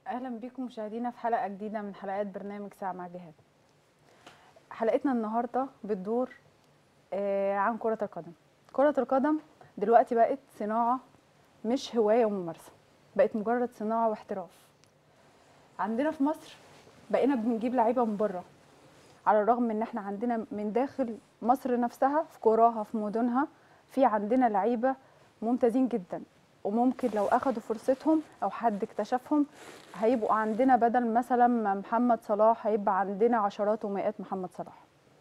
اهلا بيكم مشاهدينا في حلقه جديده من حلقات برنامج ساعه مع جهاد حلقتنا النهارده بتدور آه، عن كره القدم كره القدم دلوقتي بقت صناعه مش هوايه وممارسه بقت مجرد صناعه واحتراف عندنا في مصر بقينا بنجيب لعيبه من بره على الرغم من ان احنا عندنا من داخل مصر نفسها في قراها في مدنها في عندنا لعيبه ممتازين جدا وممكن لو اخدوا فرصتهم او حد اكتشفهم هيبقوا عندنا بدل مثلا ما محمد صلاح هيبقى عندنا عشرات ومئات محمد صلاح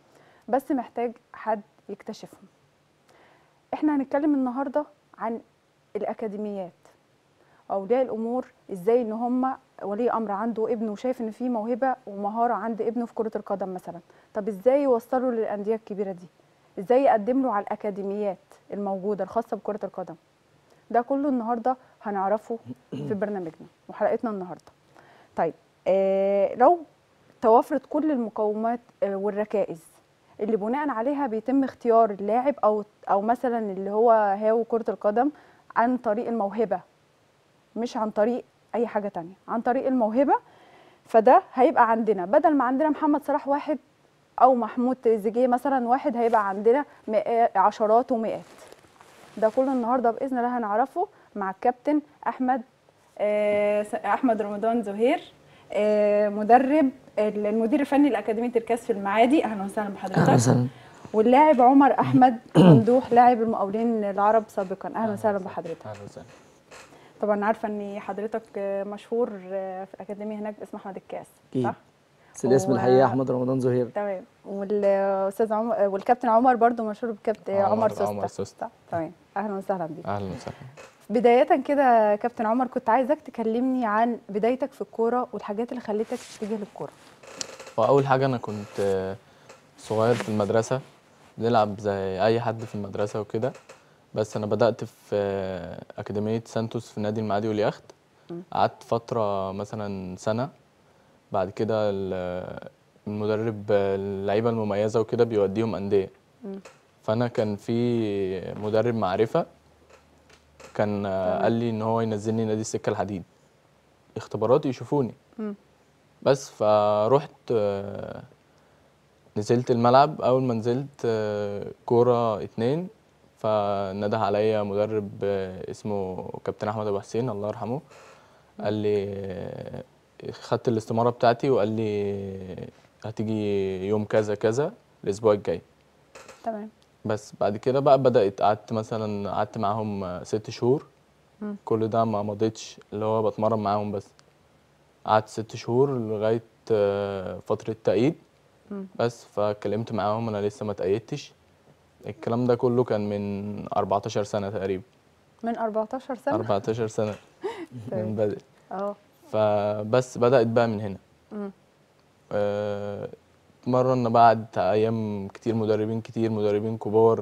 بس محتاج حد يكتشفهم احنا هنتكلم النهارده عن الاكاديميات اولياء الامور ازاي ان هم ولي امر عنده ابنه وشايف ان في موهبه ومهاره عند ابنه في كره القدم مثلا طب ازاي يوصله للانديه الكبيره دي ازاي يقدم له على الاكاديميات الموجوده الخاصه بكره القدم ده كله النهارده هنعرفه في برنامجنا وحلقتنا النهارده طيب آه لو توفرت كل المقومات آه والركائز اللي بناء عليها بيتم اختيار اللاعب او او مثلا اللي هو هاوي كره القدم عن طريق الموهبه مش عن طريق اي حاجه تانية عن طريق الموهبه فده هيبقى عندنا بدل ما عندنا محمد صلاح واحد او محمود تريزيجيه مثلا واحد هيبقى عندنا مئات عشرات ومئات ده كله النهارده باذن الله هنعرفه مع الكابتن احمد آه، احمد رمضان زهير آه، مدرب المدير الفني لاكاديميه الكاس في المعادي اهلا وسهلا اهلا بحضرتك وسهلا واللاعب عمر احمد ممدوح لاعب المقاولين العرب سابقا اهلا وسهلا بحضرتك اهلا وسهلا طبعا عارفه ان حضرتك آه، مشهور آه، في الاكاديميه هناك باسم احمد الكاس أكيد. صح بس الاسم هو- الحقيقي احمد رمضان زهير تمام والاستاذ عمر والكابتن عمر برضو مشهور بكابتن عمر- عمر سوسته عمر سوسته. صح؟ تمام اهلا وسهلا بيك اهلا وسهلا بداية كده كابتن عمر كنت عايزك تكلمني عن بدايتك في الكورة والحاجات اللي خلتك تتجه للكورة واول حاجه انا كنت آه، صغير في المدرسه بنلعب زي اي حد في المدرسه وكده بس انا بدات في آه، اكاديميه سانتوس في نادي المعادي واليخت قعدت فتره مثلا سنه بعد كده ال- المدرب آه، اللعيبه المميزه وكده بيوديهم انديه فانا كان في مدرب معرفه كان آه، تمام. قال لي ان هو ينزلني نادي السكه الحديد اختبارات يشوفوني مم. بس فروحت آه، نزلت الملعب اول ما نزلت آه، كوره اتنين فنده عليا مدرب آه، اسمه كابتن احمد ابو حسين الله يرحمه قال لي آه، خدت الاستماره بتاعتي وقال لي هتيجي يوم كذا كذا الاسبوع الجاي تمام بس بعد كده بقى بدأت قعدت مثلا قعدت معاهم آه، ست شهور مم. كل ده ما مضيتش اللي هو بتمرن معاهم بس قعدت ست شهور لغاية آه، فترة تأييد مم. بس فكلمت معاهم أنا لسه ما تأيدتش الكلام ده كله كان من 14 سنة تقريبا من 14 سنة 14 سنة من بدء اه فبس بدأت بقى من هنا مم. آه، اتمرنا بعد ايام كتير مدربين كتير مدربين كبار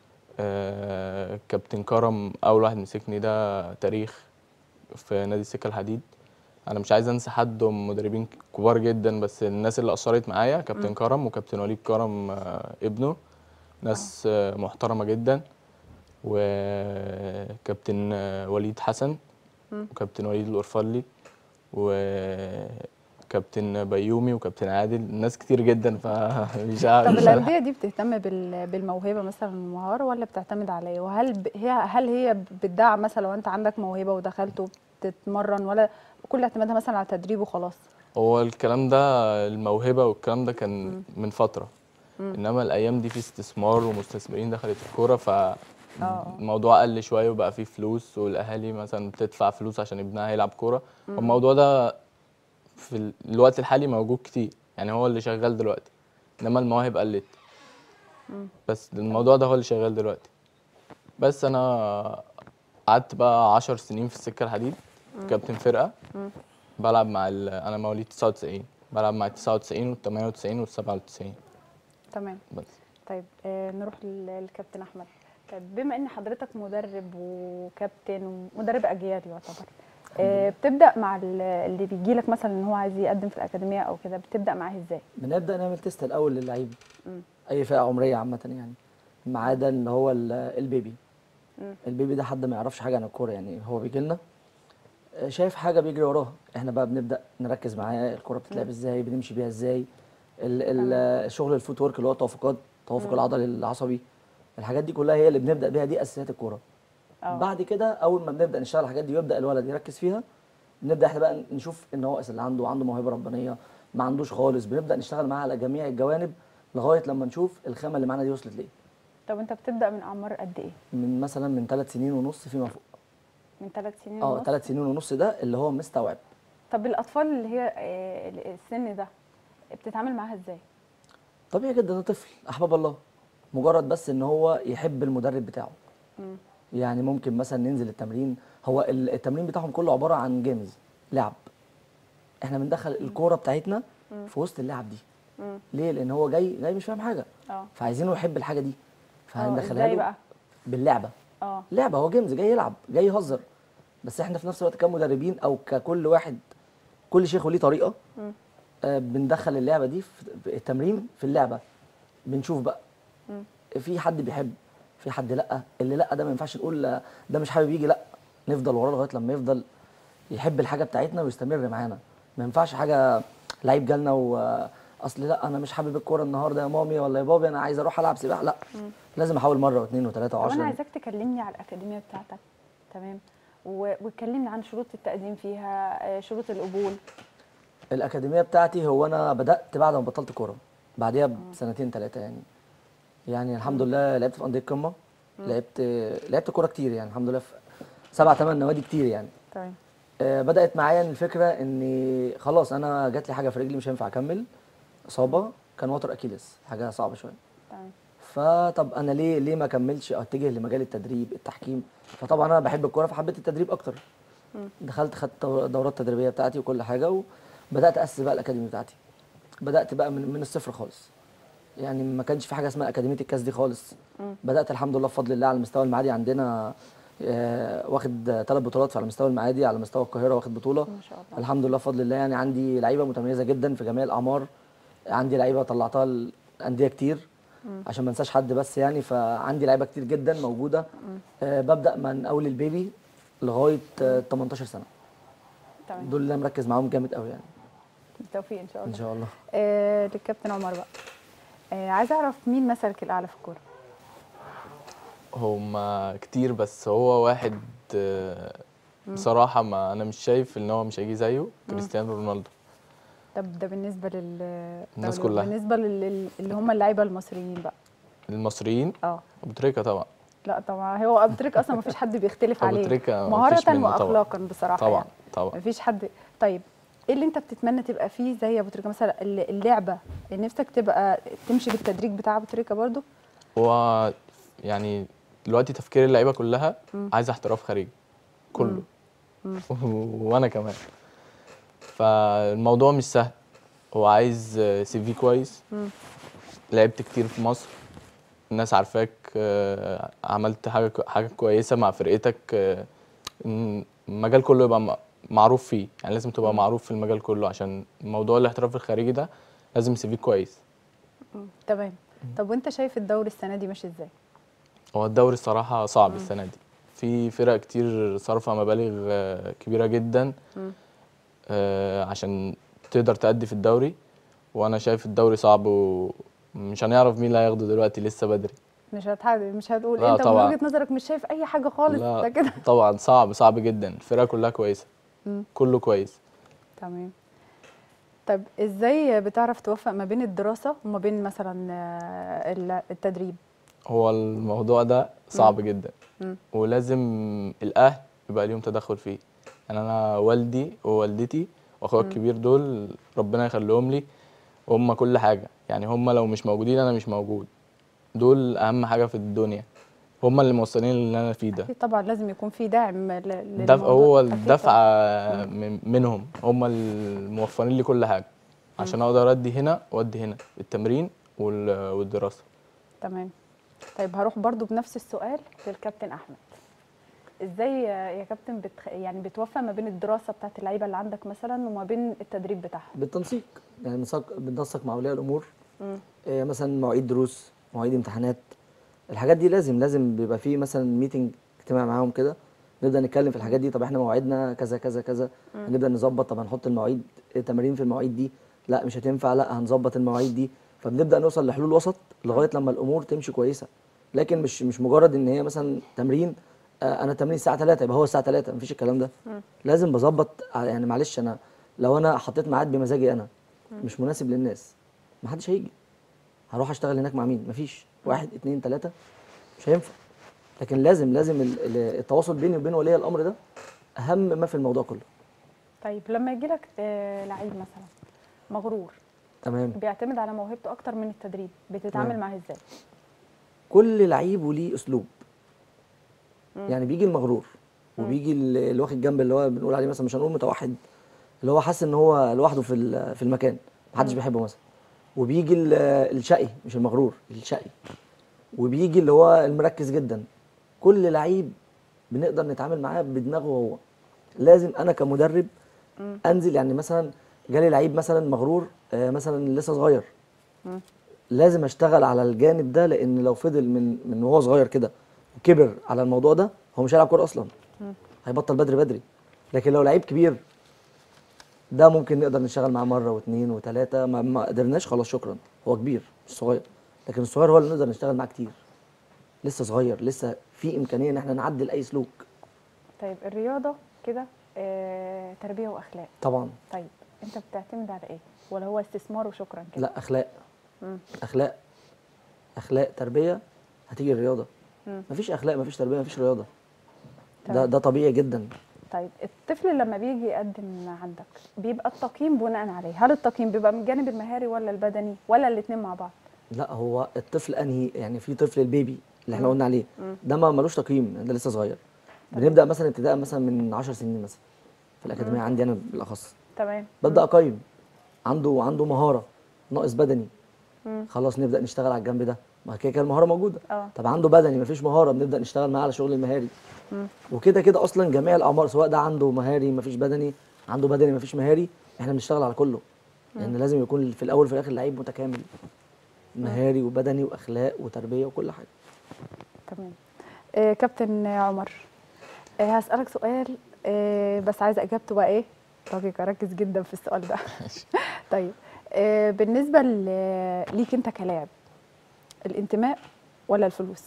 آه، كابتن كرم اول واحد مسكني ده تاريخ في نادي السكه الحديد انا مش عايز انسى حد هم مدربين كبار جدا بس الناس اللي اثرت معايا كابتن كرم وكابتن وليد كرم آه، ابنه ناس آه، محترمه جدا وكابتن آه، وليد حسن مم. وكابتن وليد الأرفلي وكابتن بيومي وكابتن عادل ناس كتير جدا فمش عارف طب مش عارف. الأندية دي بتهتم بال- بالموهبة مثلا والمهارة ولا بتعتمد على ايه؟ وهل ب... هي هل هي بتدعم مثلا لو انت عندك موهبة ودخلت وبتتمرن ولا كل اعتمادها مثلا على التدريب وخلاص؟ هو الكلام ده الموهبة والكلام ده كان من فترة انما الايام دي في استثمار ومستثمرين دخلت الكورة فالموضوع قل شوية وبقى فيه فلوس والاهالي مثلا بتدفع فلوس عشان ابنها يلعب كورة والموضوع ده في ال- الوقت الحالي موجود كتير يعني هو اللي شغال دلوقتي انما المواهب قلت بس الموضوع ده هو اللي شغال دلوقتي بس انا قعدت بقى عشر سنين في السكة الحديد كابتن فرقة بلعب مع ال... انا مواليد 99 بلعب مع ال 99 وال 98 وال 97 تمام بس طيب آه نروح لل- للكابتن احمد طيب بما ان حضرتك مدرب وكابتن ومدرب اجيال يعتبر آه بتبدا مع ال- اللي بيجي لك مثلا ان هو عايز يقدم في الاكاديميه او كده بتبدا معاه ازاي بنبدا نعمل تيست الاول للعيب مم. اي فئه عمريه عامه يعني ما عدا ان هو ال- البيبي مم. البيبي ده حد ما يعرفش حاجه عن الكوره يعني هو بيجي لنا آه، شايف حاجه بيجري وراها احنا بقى بنبدا نركز معاه الكره بتتلعب ازاي بنمشي بيها ازاي ال- ال- آه، شغل الفوت ورك اللي هو التوافقات التوافق العضلي العصبي الحاجات دي كلها هي اللي بنبدا بيها دي اساسيات الكوره اه بعد كده اول ما بنبدا نشتغل الحاجات دي ويبدا الولد يركز فيها بنبدا احنا بقى نشوف النواقص اللي عنده عنده موهبه ربانيه ما عندوش خالص بنبدا نشتغل معاه على جميع الجوانب لغايه لما نشوف الخامه اللي معانا دي وصلت ليه طب انت بتبدا من اعمار قد ايه من مثلا من ثلاث سنين ونص فيما فوق من ثلاث سنين اه ونص ثلاث سنين ونص ده اللي هو مستوعب طب الاطفال اللي هي آه، السن ده بتتعامل معاها ازاي طبيعي جدا ده طفل احباب الله مجرد بس ان هو يحب المدرب بتاعه مم. يعني ممكن مثلا ننزل التمرين هو ال- التمرين بتاعهم كله عباره عن جيمز لعب احنا بندخل الكوره بتاعتنا في وسط اللعب دي مم. ليه لان هو جاي جاي مش فاهم حاجه اه فعايزينه يحب الحاجه دي اه فهندخلها ازاي له بقى باللعبه اه لعبه هو جيمز جاي يلعب جاي يهزر بس احنا في نفس الوقت كمدربين او ككل واحد كل شيخ وليه طريقه مم. آه بندخل اللعبه دي في في التمرين في اللعبه بنشوف بقى مم. في حد بيحب في حد لا اللي لا ده ما ينفعش نقول لا، ده مش حابب يجي لا نفضل وراه لغايه لما يفضل يحب الحاجه بتاعتنا ويستمر معانا ما ينفعش حاجه لعيب جالنا واصل لا انا مش حابب الكوره النهارده يا مامي ولا يا بابي انا عايز اروح العب سباحه لا لازم احاول مره واثنين وثلاثه طب انا وعشرة عايزاك تكلمني على الاكاديميه بتاعتك تمام و- وتكلمني عن شروط التقديم فيها آه، شروط القبول الاكاديميه بتاعتي هو انا بدات بعد ما بطلت كوره بعديها بسنتين ثلاثه يعني يعني الحمد لله لعبت في انديه قمه لعبت لعبت كوره كتير يعني الحمد لله في سبع ثمان نوادي كتير يعني تمام آه، بدات معايا إن الفكره اني خلاص انا جات لي حاجه في رجلي مش هينفع اكمل اصابه كان وتر اكيلس حاجه صعبه شويه تمام فطب انا ليه ليه ما اكملش اتجه لمجال التدريب التحكيم فطبعا انا بحب الكوره فحبيت التدريب اكتر دخلت خدت دورات تدريبيه بتاعتي وكل حاجه وبدات اسس بقى الاكاديميه بتاعتي بدات بقى من, من الصفر خالص يعني ما كانش في حاجه اسمها اكاديميه الكاس دي خالص بدات الحمد لله بفضل الله على المستوى المعادي عندنا آه، واخد ثلاث بطولات على مستوى المعادي على مستوى القاهره واخد بطوله ما شاء الله الحمد لله بفضل الله يعني عندي لعيبه متميزه جدا في جميع الاعمار عندي لعيبه طلعتها الانديه كتير عشان ما انساش حد بس يعني فعندي لعيبه كتير جدا موجوده آه ببدا من اول البيبي لغايه آه 18 سنه تمام دول اللي انا مركز معاهم جامد قوي يعني بالتوفيق ان شاء ان الله شاء الله آه للكابتن عمر بقى آه عايزه اعرف مين مثلك الاعلى في الكوره هما كتير بس هو واحد آه، بصراحة ما أنا مش شايف إن هو مش هيجي زيه كريستيانو رونالدو طب ده بالنسبه لل الناس طب كلها. بالنسبه لل... اللي هم اللعيبه المصريين بقى المصريين اه أبو تريكة طبعا لا طبعا هو ابو تريكه اصلا ما فيش حد بيختلف أبو عليه تريكة مهاره مفيش منه طبعا. واخلاقا بصراحه طبعا يعني. طبعا مفيش حد طيب ايه اللي انت بتتمنى تبقى فيه زي ابو تريكه مثلا الل- اللعبه اللي نفسك تبقى تمشي بالتدريج بتاع ابو تريكه برضو هو يعني دلوقتي تفكير اللعيبة كلها عايزة احتراف خارجي كله وأنا كمان فالموضوع مش سهل هو عايز سي في كويس لعبت كتير في مصر الناس عارفاك آه، عملت حاجة كو- حاجة كويسة مع فرقتك آه، إن المجال كله يبقى م- معروف فيه يعني لازم تبقى معروف في المجال كله عشان موضوع الاحتراف الخارجي ده لازم سي في كويس تمام طب وانت شايف الدوري السنه دي ماشي ازاي هو الدوري الصراحة صعب السنة دي في فرق كتير صارفة مبالغ آه، كبيرة جدا آه، عشان تقدر تأدي في الدوري وأنا شايف الدوري صعب ومش هنعرف مين اللي هياخده دلوقتي لسه بدري مش هتحدد مش هتقول لا انت من طبعا. وجهه نظرك مش شايف اي حاجه خالص لا ده كده طبعا صعب صعب جدا الفرقة كلها كويسة كله كويس تمام طب ازاي بتعرف توفق ما بين الدراسه وما بين مثلا آه، ال- التدريب هو الموضوع ده صعب جدا مم. ولازم الأهل يبقى ليهم تدخل فيه يعني أنا والدي ووالدتي وأخويا الكبير دول ربنا يخليهم لي هم كل حاجة يعني هم لو مش موجودين أنا مش موجود دول أهم حاجة في الدنيا هم اللي موصلين اللي أنا فيه ده اكيد طبعا لازم يكون في دعم ل- دفع للموضوع. هو أكيد الدفع طبعاً. من منهم هم الموفرين لي كل حاجة عشان أقدر أدي هنا وأدي هنا التمرين وال- والدراسة تمام طيب هروح برضو بنفس السؤال للكابتن احمد ازاي يا كابتن بتخ... يعني بتوفق ما بين الدراسه بتاعت اللعيبه اللي عندك مثلا وما بين التدريب بتاعهم بالتنسيق يعني بنسق- بننسق مع اولياء الامور مم. إيه مثلا مواعيد دروس مواعيد امتحانات الحاجات دي لازم لازم بيبقى فيه مثلا ميتنج اجتماع معاهم كده نبدا نتكلم في الحاجات دي طب احنا مواعيدنا كذا كذا كذا نبدا نظبط طب هنحط المواعيد تمارين في المواعيد دي لا مش هتنفع لا هنظبط المواعيد دي فبنبدا نوصل لحلول وسط لغايه لما الامور تمشي كويسه لكن مش مش مجرد ان هي مثلا تمرين آه، انا تمرين الساعه 3 يبقى هو الساعه 3 مفيش الكلام ده لازم بظبط ع- يعني معلش انا لو انا حطيت ميعاد بمزاجي انا مش مناسب للناس محدش هيجي هروح اشتغل هناك مع مين مفيش واحد اتنين تلاته مش هينفع لكن لازم لازم ال- ال- التواصل بيني وبين ولي الامر ده اهم ما في الموضوع كله طيب لما يجي لك لعيب مثلا مغرور تمام بيعتمد على موهبته اكتر من التدريب بتتعامل تمام. معاه ازاي كل لعيب وليه اسلوب يعني بيجي المغرور وبيجي ال- اللي واخد جنب اللي هو بنقول عليه مثلا مش هنقول متوحد اللي هو حاسس ان هو لوحده في ال- في المكان محدش بيحبه مثلا وبيجي ال- الشقي مش المغرور الشقي وبيجي اللي هو المركز جدا كل لعيب بنقدر نتعامل معاه بدماغه هو لازم انا كمدرب انزل يعني مثلا جالي لعيب مثلا مغرور آه، مثلا لسه صغير لازم اشتغل على الجانب ده لان لو فضل من من وهو صغير كده وكبر على الموضوع ده هو مش هيلعب كوره اصلا هيبطل بدري بدري لكن لو لعيب كبير ده ممكن نقدر نشتغل معاه مره واثنين وثلاثه ما, ما قدرناش خلاص شكرا هو كبير مش صغير لكن الصغير هو اللي نقدر نشتغل معاه كتير لسه صغير لسه في امكانيه ان احنا نعدل اي سلوك طيب الرياضه كده آه، تربيه واخلاق طبعا طيب انت بتعتمد على ايه ولا هو استثمار وشكرا كده لا اخلاق مم. اخلاق اخلاق تربيه هتيجي الرياضه مم. مفيش اخلاق مفيش تربيه مفيش رياضه ده تمام. ده طبيعي جدا طيب الطفل لما بيجي يقدم عندك بيبقى التقييم بناء عليه هل التقييم بيبقى من الجانب المهاري ولا البدني ولا الاثنين مع بعض لا هو الطفل انهي يعني في طفل البيبي اللي احنا قلنا عليه ده ما ملوش تقييم ده لسه صغير بنبدا مثلا ابتداء مثلا من 10 سنين مثلا في الاكاديميه عندي انا بالاخص تمام ببدا اقيم عنده عنده مهاره ناقص بدني مم. خلاص نبدا نشتغل على الجنب ده ما كده كده المهاره موجوده اه طب عنده بدني مفيش مهاره بنبدا نشتغل معاه على شغل المهاري مم. وكده كده اصلا جميع الاعمار سواء ده عنده مهاري مفيش بدني عنده بدني مفيش مهاري احنا بنشتغل على كله لان لازم يكون في الاول وفي الاخر لعيب متكامل مهاري وبدني واخلاق وتربيه وكل حاجه تمام آه كابتن عمر آه هسألك سؤال آه بس عايزة إجابته بقى إيه دقيقة ركز جدا في السؤال ده طيب آه بالنسبة ل- ليك أنت كلاعب الانتماء ولا الفلوس؟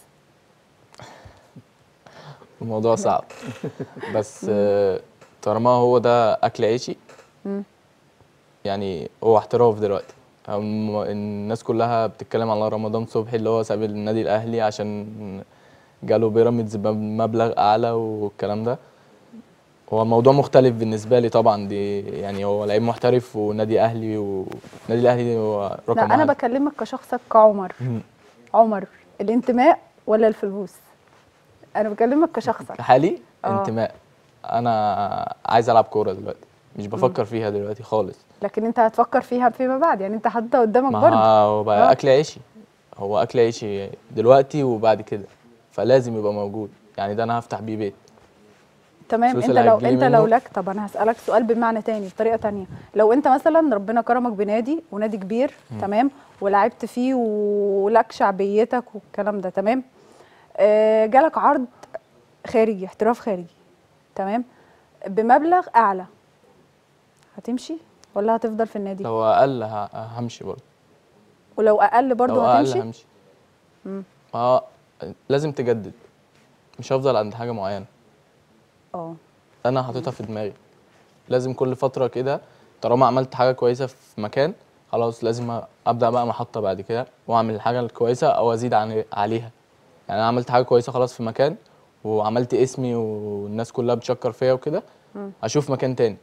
الموضوع صعب بس آه، طالما هو ده اكل عيشي مم. يعني هو احتراف دلوقتي هم- الناس كلها بتتكلم على رمضان صبحي اللي هو ساب النادي الاهلي عشان جاله بيراميدز بمبلغ اعلى والكلام ده هو الموضوع مختلف بالنسبه لي طبعا دي يعني هو لعيب محترف ونادي اهلي والنادي الاهلي هو رقم لا أنا واحد. بكلمك كشخصك كعمر مم. عمر الانتماء ولا الفلوس؟ أنا بكلمك كشخصك حالي آه. انتماء انا عايز العب كوره دلوقتي مش بفكر فيها دلوقتي خالص لكن أنت هتفكر فيها فيما بعد يعني أنت حاططها قدامك ما برضه هو بقى آه. اكل عيشي هو اكل عيشي دلوقتي وبعد كده فلازم يبقى موجود يعني ده انا هفتح بيه بيت تمام الفلوس انت اللي لو هتجيلي انت لو منه- لك طب انا هسالك سؤال بمعنى تاني بطريقه تانية لو انت مثلا ربنا كرمك بنادي ونادي كبير تمام ولعبت فيه ولك شعبيتك والكلام ده تمام آه جالك عرض خارجي احتراف خارجي تمام بمبلغ اعلى هتمشي ولا هتفضل في النادي لو اقل ه- همشي برضه ولو اقل برضه لو اقل هتمشي همشي اه لازم تجدد مش هفضل عند حاجه معينه اه انا حاططها في دماغي لازم كل فتره كده طالما عملت حاجه كويسه في مكان خلاص لازم ابدا بقى محطه بعد كده واعمل الحاجه الكويسه او ازيد عن عليها يعني انا عملت حاجه كويسه خلاص في مكان وعملت اسمي والناس كلها بتشكر فيا وكده اشوف مكان تاني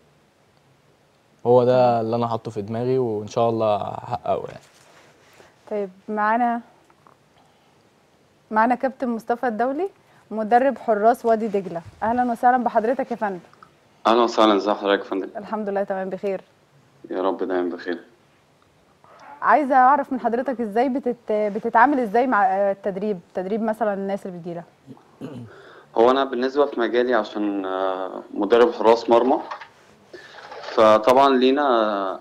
هو ده اللي انا حاطه في دماغي وان شاء الله هحققه يعني طيب معانا معانا كابتن مصطفى الدولي مدرب حراس وادي دجله اهلا وسهلا بحضرتك يا فندم اهلا وسهلا ازي حضرتك يا فندم الحمد لله تمام بخير يا رب دايما بخير عايزه اعرف من حضرتك ازاي بتت... بتتعامل ازاي مع آه، التدريب تدريب مثلا الناس اللي بتجيلك هو انا بالنسبه في مجالي عشان آه، مدرب حراس مرمى فطبعا لينا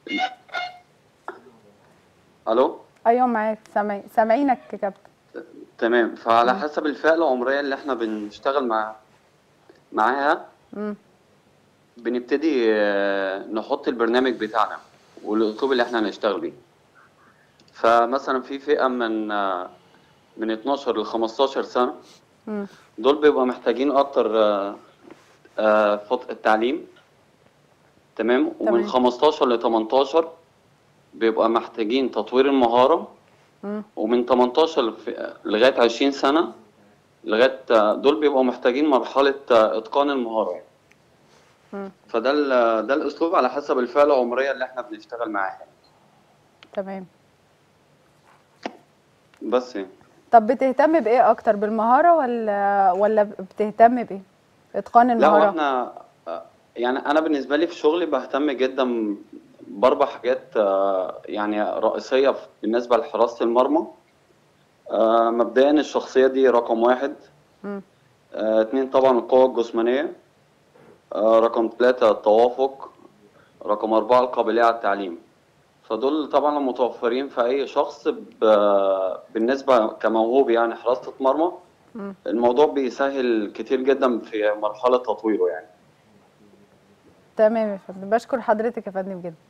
الو ايوه معاك سامعي سامعينك يا كابتن تمام فعلى حسب الفئه العمريه اللي احنا بنشتغل معاها معاها مم. بنبتدي آه، نحط البرنامج بتاعنا والاسلوب اللي احنا هنشتغل بيه فمثلا في فئه من آه، من 12 ل 15 سنه مم. دول بيبقوا محتاجين اكتر آه، آه، فط- التعليم تمام تمام. ومن 15 ل 18 بيبقى محتاجين تطوير المهارة مم. ومن 18 لف- لغاية 20 سنة لغاية آه، دول بيبقوا محتاجين مرحلة آه، إتقان المهارة يعني. مم. فده ال- ده الأسلوب على حسب الفئة العمرية اللي احنا بنشتغل معاها تمام بس يعني. طب بتهتم بايه اكتر بالمهاره ولا ولا بتهتم بايه اتقان لا المهاره واحنا آه، يعني انا بالنسبه لي في شغلي بهتم جدا باربع حاجات آه، يعني رئيسيه في- بالنسبه لحراسه المرمى آه، مبدئيا الشخصيه دي رقم واحد مم. آه، اتنين طبعا القوه الجسمانيه آه، رقم ثلاثة التوافق رقم أربعة القابلية على التعليم فدول طبعا متوفرين في أي شخص ب- بالنسبة كموهوب يعني حراسة مرمى مم. الموضوع بيسهل كتير جدا في مرحلة تطويره يعني تمام يا فندم بشكر حضرتك يا فندم جدا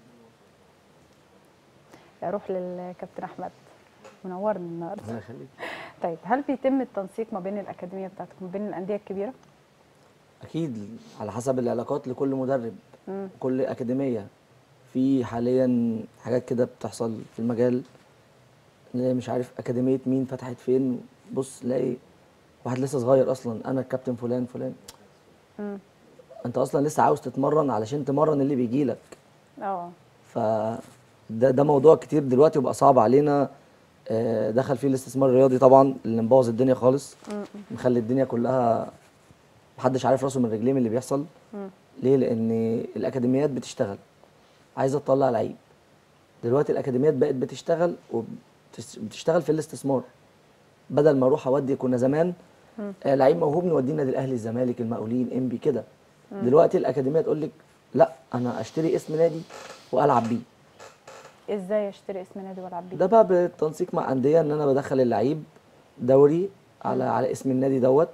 اروح للكابتن احمد منورني النهارده الله يخليك طيب هل بيتم التنسيق ما بين الاكاديميه بتاعتكم وبين الانديه الكبيره اكيد على حسب العلاقات لكل مدرب مم. كل اكاديميه في حاليا حاجات كده بتحصل في المجال اللي مش عارف اكاديميه مين فتحت فين بص تلاقي واحد لسه صغير اصلا انا الكابتن فلان فلان مم. انت اصلا لسه عاوز تتمرن علشان تمرن اللي بيجي لك اه ف ده ده موضوع كتير دلوقتي وبقى صعب علينا آه، دخل فيه الاستثمار الرياضي طبعا اللي مبوظ الدنيا خالص مم. مخلي الدنيا كلها محدش عارف راسه من رجليه من اللي بيحصل مم. ليه لان الاكاديميات بتشتغل عايزه تطلع لعيب دلوقتي الاكاديميات بقت بتشتغل وبتشتغل في الاستثمار بدل ما اروح اودي كنا زمان مم. آه لعيب موهوب نوديه النادي الاهلي الزمالك المقاولين انبي كده دلوقتي الاكاديميه تقول لك لا انا اشتري اسم نادي والعب بيه ازاي اشتري اسم نادي والعب بيه ده بقى بالتنسيق مع انديه ان انا بدخل اللعيب دوري على على اسم النادي دوت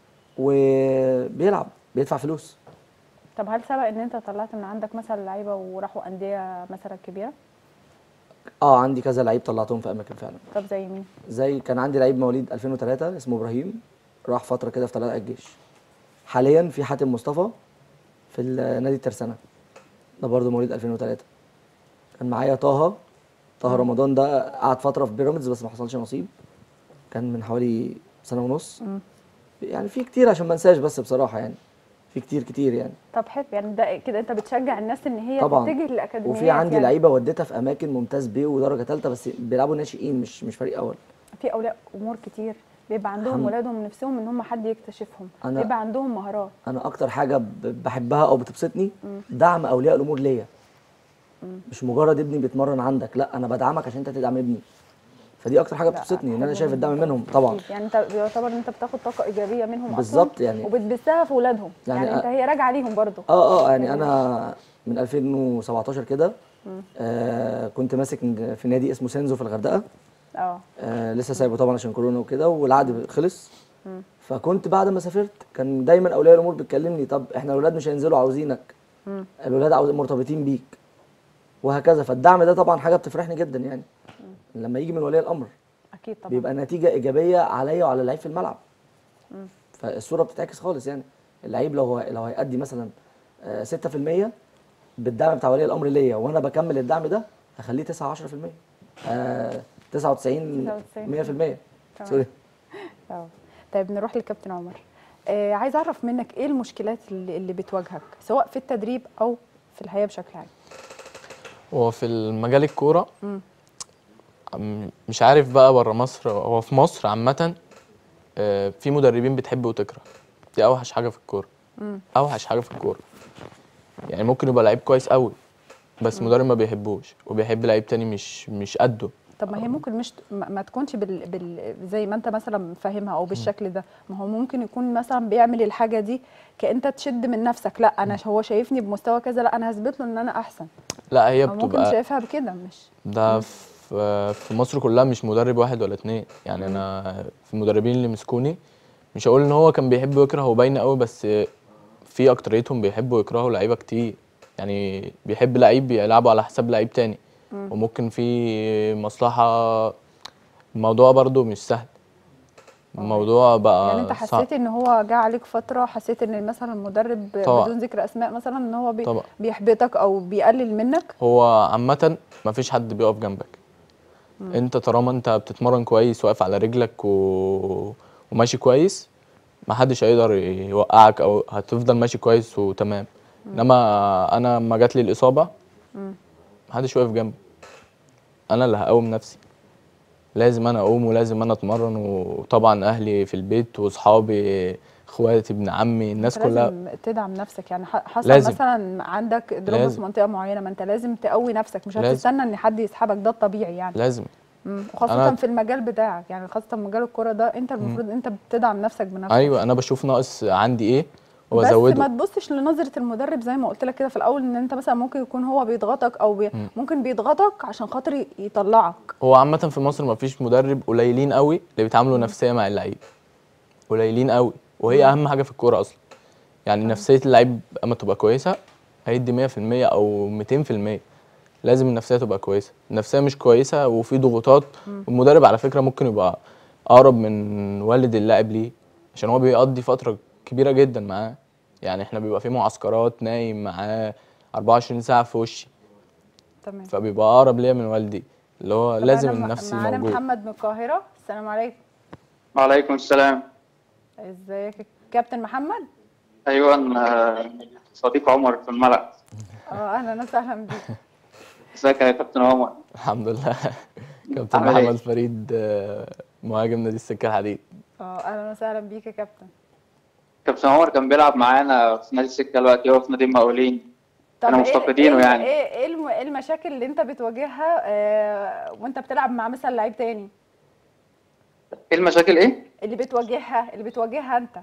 وبيلعب بيدفع فلوس طب هل سبق ان انت طلعت من عندك مثلا لعيبه وراحوا انديه مثلا كبيره اه عندي كذا لعيب طلعتهم في اماكن فعلا طب زي مين زي كان عندي لعيب مواليد 2003 اسمه ابراهيم راح فتره كده في طلائع الجيش حاليا في حاتم مصطفى في ال- نادي الترسانه ده برضه مواليد 2003 كان معايا طه طه رمضان ده قعد فتره في بيراميدز بس ما حصلش نصيب كان من حوالي سنه ونص مم. يعني في كتير عشان ما انساش بس بصراحه يعني في كتير كتير يعني طب حلو يعني ده كده انت بتشجع الناس ان هي طبعا تتجه للاكاديميات وفي عندي يعني. لعيبه وديتها في اماكن ممتاز بيه ودرجه ثالثه بس بيلعبوا ناشئين مش مش فريق اول في اولياء امور كتير بيبقى عندهم الحمد- ولادهم نفسهم ان هم حد يكتشفهم أنا- بيبقى عندهم مهارات انا اكتر حاجه ب- بحبها او بتبسطني دعم اولياء الامور ليا مش مجرد ابني بيتمرن عندك لا انا بدعمك عشان انت تدعم ابني فدي اكتر حاجه لا، بتبسطني ان انا حلو شايف جداً الدعم منهم طبعا أكيد. يعني انت بيعتبر ان انت بتاخد طاقه ايجابيه منهم اصلا بالظبط يعني. وبتبثها في ولادهم يعني, يعني يعني انت أ- هي راجعه ليهم برضو اه اه يعني انا من 2017 كده آه كنت ماسك في نادي اسمه سينزو في الغردقه اه آه لسه سايبه طبعا عشان كورونا وكده والعقد خلص فكنت بعد ما سافرت كان دايما اولياء الامور بتكلمني طب احنا الاولاد مش هينزلوا عاوزينك مم. الولاد عاوز مرتبطين بيك وهكذا فالدعم ده طبعا حاجه بتفرحني جدا يعني لما يجي من ولي الامر اكيد طبعا بيبقى نتيجه ايجابيه عليا وعلى اللعيب في الملعب فالصوره بتتعكس خالص يعني اللعيب لو هو لو هيأدي مثلا آه، 6% بالدعم بتاع ولي الامر ليا وانا بكمل الدعم ده هخليه 9 10% آه 99 99. 100% سوري اه طيب نروح للكابتن عمر آه عايز اعرف منك ايه المشكلات اللي, اللي بتواجهك سواء في التدريب او في الحياه بشكل عام هو في المجال الكورة مم. أم- مش عارف بقى بره مصر هو في مصر عامة آه، في مدربين بتحب وتكره دي أوحش حاجة في الكورة مم. أوحش حاجة في الكورة يعني ممكن يبقى لعيب كويس قوي بس مدرب ما بيحبوش وبيحب لعيب تاني مش مش قده طب ما هي ممكن مش ما ما تكونش بال... بال... زي ما انت مثلا فاهمها او بالشكل ده ما هو ممكن يكون مثلا بيعمل الحاجه دي كانت تشد من نفسك لا انا هو شايفني بمستوى كذا لا انا هثبت له ان انا احسن لا هي أو ممكن بتبقى شايفها بكده مش ده في في مصر كلها مش مدرب واحد ولا اتنين يعني انا في المدربين اللي مسكوني مش هقول ان هو كان بيحب ويكره هو باين قوي بس في اكتريتهم بيحبوا يكرهوا لعيبه كتير يعني بيحب لعيب يلعبوا على حساب لعيب تاني وممكن في مصلحه الموضوع برضو مش سهل الموضوع بقى يعني انت صعب. حسيت ان هو جه عليك فتره حسيت ان مثلا المدرب طبعا. بدون ذكر اسماء مثلا ان هو بي طبعا. بيحبطك او بيقلل منك هو عامة مفيش حد بيقف جنبك انت طالما انت بتتمرن كويس واقف على رجلك و... وماشي كويس محدش هيقدر يوقعك او هتفضل ماشي كويس وتمام انما انا لما جات لي الاصابة محدش واقف جنبي انا اللي هقوم نفسي لازم انا اقوم ولازم انا اتمرن وطبعا اهلي في البيت واصحابي اخواتي ابن عمي الناس انت كلها لازم تدعم نفسك يعني ح- حصل لازم. مثلا عندك دروب في لازم. منطقه معينه ما انت لازم تقوي نفسك مش لازم. هتستنى ان حد يسحبك ده الطبيعي يعني لازم مم. وخاصه أنا- في المجال بتاعك يعني خاصه مجال الكوره ده انت المفروض انت بتدعم نفسك بنفسك ايوه انا بشوف ناقص عندي ايه بس وبزوده ما تبصش لنظره المدرب زي ما قلت لك كده في الاول ان انت مثلا ممكن يكون هو بيضغطك او بي ممكن بيضغطك عشان خاطر ي- يطلعك هو عامة في مصر مفيش مدرب قليلين قوي اللي بيتعاملوا نفسية مع اللعيب قليلين قوي وهي أهم حاجة في الكورة أصلا يعني نفسية اللعيب أما تبقى كويسة هيدي 100% أو 200% لازم النفسية تبقى كويسة النفسية مش كويسة وفي ضغوطات المدرب على فكرة ممكن يبقى أقرب من والد اللاعب ليه عشان هو بيقضي فترة كبيرة جدا معاه يعني احنا بيبقى في معسكرات نايم معاه 24 ساعة في وشي تمام فبيبقى أقرب ليا من والدي اللي هو طب لازم أنا م- النفسي معانا موجود محمد من القاهره السلام عليكم وعليكم السلام ازيك يا كابتن محمد ايوه أنا صديق عمر في الملعب اه اهلا وسهلا بيك ازيك يا كابتن عمر الحمد لله كابتن عامل إيه؟ محمد فريد آه، مهاجم نادي السكة الحديد اه اهلا وسهلا بيك يا كابتن كابتن عمر كان بيلعب معانا في نادي السكه دلوقتي هو في نادي المقاولين طب كانوا إيه- مفتقدينه إيه يعني. ايه ايه الم- إيه المشاكل اللي انت بتواجهها آه وانت بتلعب مع مثلا لعيب تاني ايه المشاكل ايه اللي بتواجهها اللي بتواجهها انت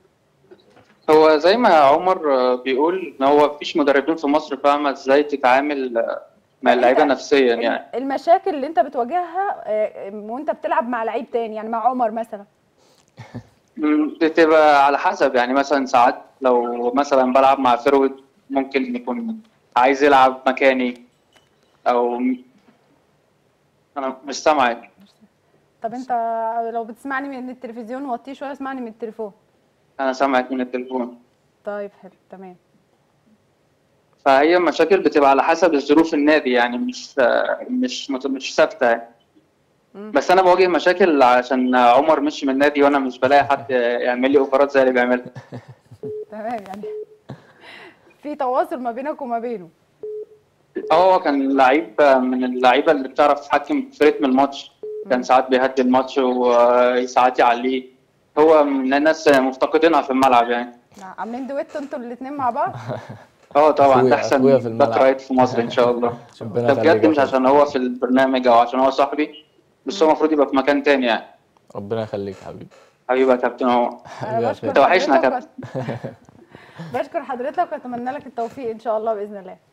هو زي ما عمر آه، بيقول ان هو مفيش مدربين في مصر فاهمه ازاي تتعامل آه، مع اللعيبه نفسيا يعني المشاكل اللي انت بتواجهها آه، وانت بتلعب مع لعيب تاني يعني مع عمر مثلا مم، بتبقى على حسب يعني مثلا ساعات لو مثلا بلعب مع فيرود ممكن يكون عايز يلعب مكاني او انا مش سامعك طب انت لو بتسمعني من التلفزيون وطيه شويه اسمعني من التليفون انا سامعك من التليفون طيب حلو تمام فهي مشاكل بتبقى على حسب الظروف النادي يعني مش مش مت- مش ثابته يعني. مم. بس انا بواجه مشاكل عشان عمر مشي من النادي وانا مش بلاقي حد يعمل لي اوفرات زي اللي بيعملها تمام يعني في تواصل ما بينك وما بينه هو كان لعيب من اللعيبه اللي بتعرف تتحكم في رتم الماتش كان ساعات بيهدي الماتش وساعات يعليه هو من الناس مفتقدينها في الملعب يعني عاملين دويتو انتوا الاثنين مع بعض اه طبعا أخويا- ده احسن أخويا في الملعب. باك رايت في مصر ان شاء الله ربنا ده يخليك بجد يا مش أخويا. عشان هو في البرنامج او عشان هو صاحبي بس هو المفروض يبقى في مكان تاني يعني ربنا يخليك يا حبيبي حبيبي يا كابتن عمر انا يا بشكر فندم. توحشنا يا حضرتك وأت- بشكر حضرتك واتمنى لك التوفيق ان شاء الله باذن الله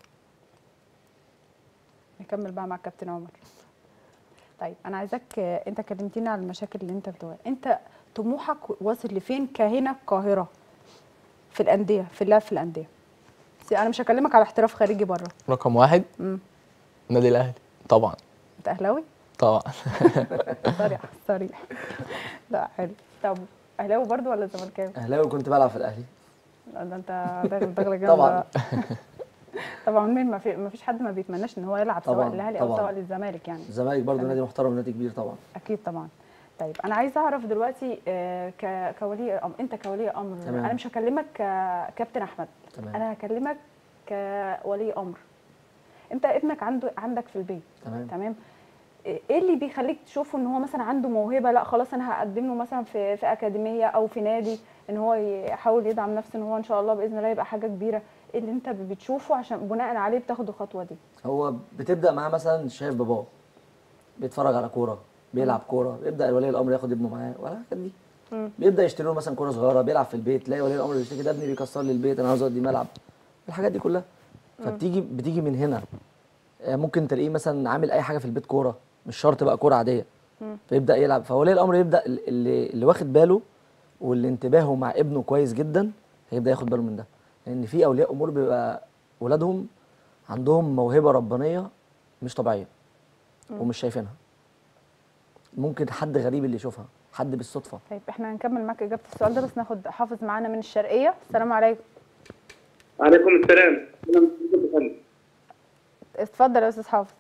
نكمل بقى مع الكابتن عمر طيب انا عايزاك آه، انت كلمتني على المشاكل اللي انت بتواجهها انت طموحك واصل لفين كهنا القاهره في الانديه في اللعب في الانديه بس انا مش هكلمك على احتراف خارجي بره رقم واحد مم. النادي الاهلي طبعا انت اهلاوي طبعا صريح صريح لا حلو طب اهلاوي برضو ولا زملكاوي اهلاوي كنت بلعب في الاهلي لا ده انت داخل داخله جامده طبعا. طبعا مين ما في ما فيش حد ما بيتمناش ان هو يلعب سواء طبعا، للاهلي او طبعا. سواء للزمالك يعني الزمالك برضو تمام. نادي محترم نادي كبير طبعا اكيد طبعا طيب انا عايزه اعرف دلوقتي آه، ك- كولي امر انت كولي امر تمام. انا مش هكلمك ككابتن احمد تمام. انا هكلمك كولي امر انت ابنك عنده عندك في البيت تمام تمام ايه اللي بيخليك تشوفه ان هو مثلا عنده موهبه لا خلاص انا هقدم له مثلا في في اكاديميه او في نادي ان هو يحاول يدعم نفسه ان هو ان شاء الله باذن الله يبقى حاجه كبيره إيه اللي انت بتشوفه عشان بناء عليه بتاخد الخطوه دي هو بتبدا معاه مثلا شايف باباه بيتفرج على كوره بيلعب كوره بيبدا ولي الامر ياخد ابنه معاه ولا الحاجات دي مم. بيبدا يشتري له مثلا كوره صغيره بيلعب في البيت تلاقي ولي الامر بيشتكي ده ابني بيكسر لي البيت انا عاوز اودي ملعب الحاجات دي كلها فبتيجي بتيجي من هنا آه، ممكن تلاقيه مثلا عامل اي حاجه في البيت كوره مش شرط بقى كوره عاديه فيبدا يلعب فولي الامر يبدا اللي, اللي واخد باله واللي انتباهه مع ابنه كويس جدا هيبدا ياخد باله من ده ان في اولياء امور بيبقى ولادهم عندهم موهبه ربانيه مش طبيعيه ومش شايفينها ممكن حد غريب اللي يشوفها حد بالصدفه طيب احنا هنكمل معاك اجابه السؤال ده بس ناخد حافظ معانا من الشرقيه السلام عليكم عليكم السلام انا محمد بفندم اتفضل يا استاذ حافظ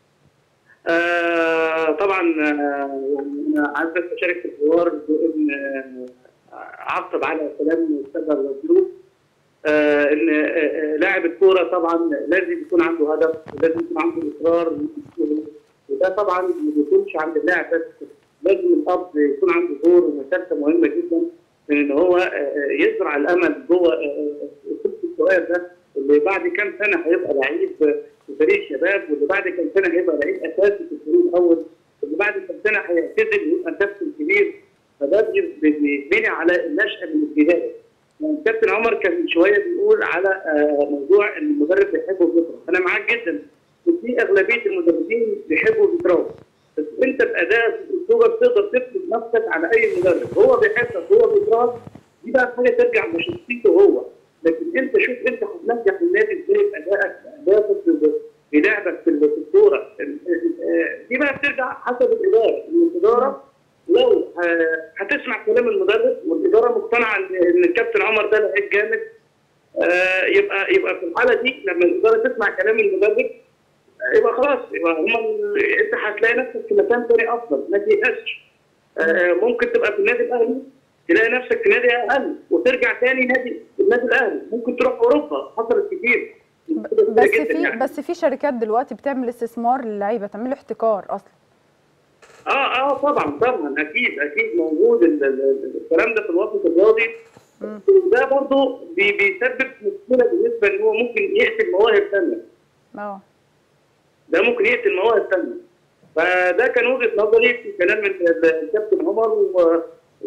آه طبعا آه يعني انا عايز بس اشارك في الحوار بان آه اعقب على كلام الاستاذ الرسول آه ان آه آه، لاعب الكوره طبعا لازم يكون عنده هدف ولازم يكون عنده اصرار وده طبعا ما بيكونش عند اللاعب بس لازم الاب يكون عنده دور ومشاركه مهمه جدا من ان هو آه، آه، يزرع الامل جوه آه، آه، الطفل الصغير ده اللي بعد كام سنه هيبقى لعيب في فريق الشباب واللي بعد كام سنه هيبقى لعيب اساسي في الفريق الاول واللي بعد كام سنه هيعتزل ويبقى كابتن كبير فده بي- بيبني على النشأة من البداية. يعني كابتن عمر كان من شويه بيقول على آه، موضوع ان المدرب بيحبه بيضرب، انا معاك جدا وفي اغلبيه المدربين بيحبوا بيضربوا بس انت بادائك في اسلوبك تقدر تثبت نفسك على اي مدرب، هو بيحبك هو بيضربك دي بقى حاجه ترجع لشخصيته هو، لكن انت شوف انت هتنجح النادي ازاي بادائك بادائك في- في لعبك في في الكوره ال- ال- آه، دي بقى بترجع حسب الاداره، ان الاداره لو ه- هتسمع كلام المدرب والاداره مقتنعه ان إن الكابتن عمر ده لعيب جامد آه، يبقى يبقى في الحاله دي لما الاداره تسمع كلام المدرب آه، يبقى خلاص يبقى هم انت هتلاقي نفسك في مكان تاني افضل ما تيأسش آه، ممكن تبقى في النادي الاهلي تلاقي نفسك في نادي اقل وترجع تاني نادي النادي الاهلي ممكن تروح اوروبا حصلت كتير بس جداً في يعني. بس في شركات دلوقتي بتعمل استثمار للعيبه تعمل له احتكار اصلا اه اه طبعا طبعا اكيد اكيد موجود ال- ال- ال- الكلام ده في الوسط الرياضي ده برضه بي- بيسبب مشكله بالنسبه ان هو ممكن يقتل مواهب ثانيه اه ده ممكن يقتل مواهب ثانيه فده كان وجهه نظري في كلام ال- ال- الكابتن عمر و- و-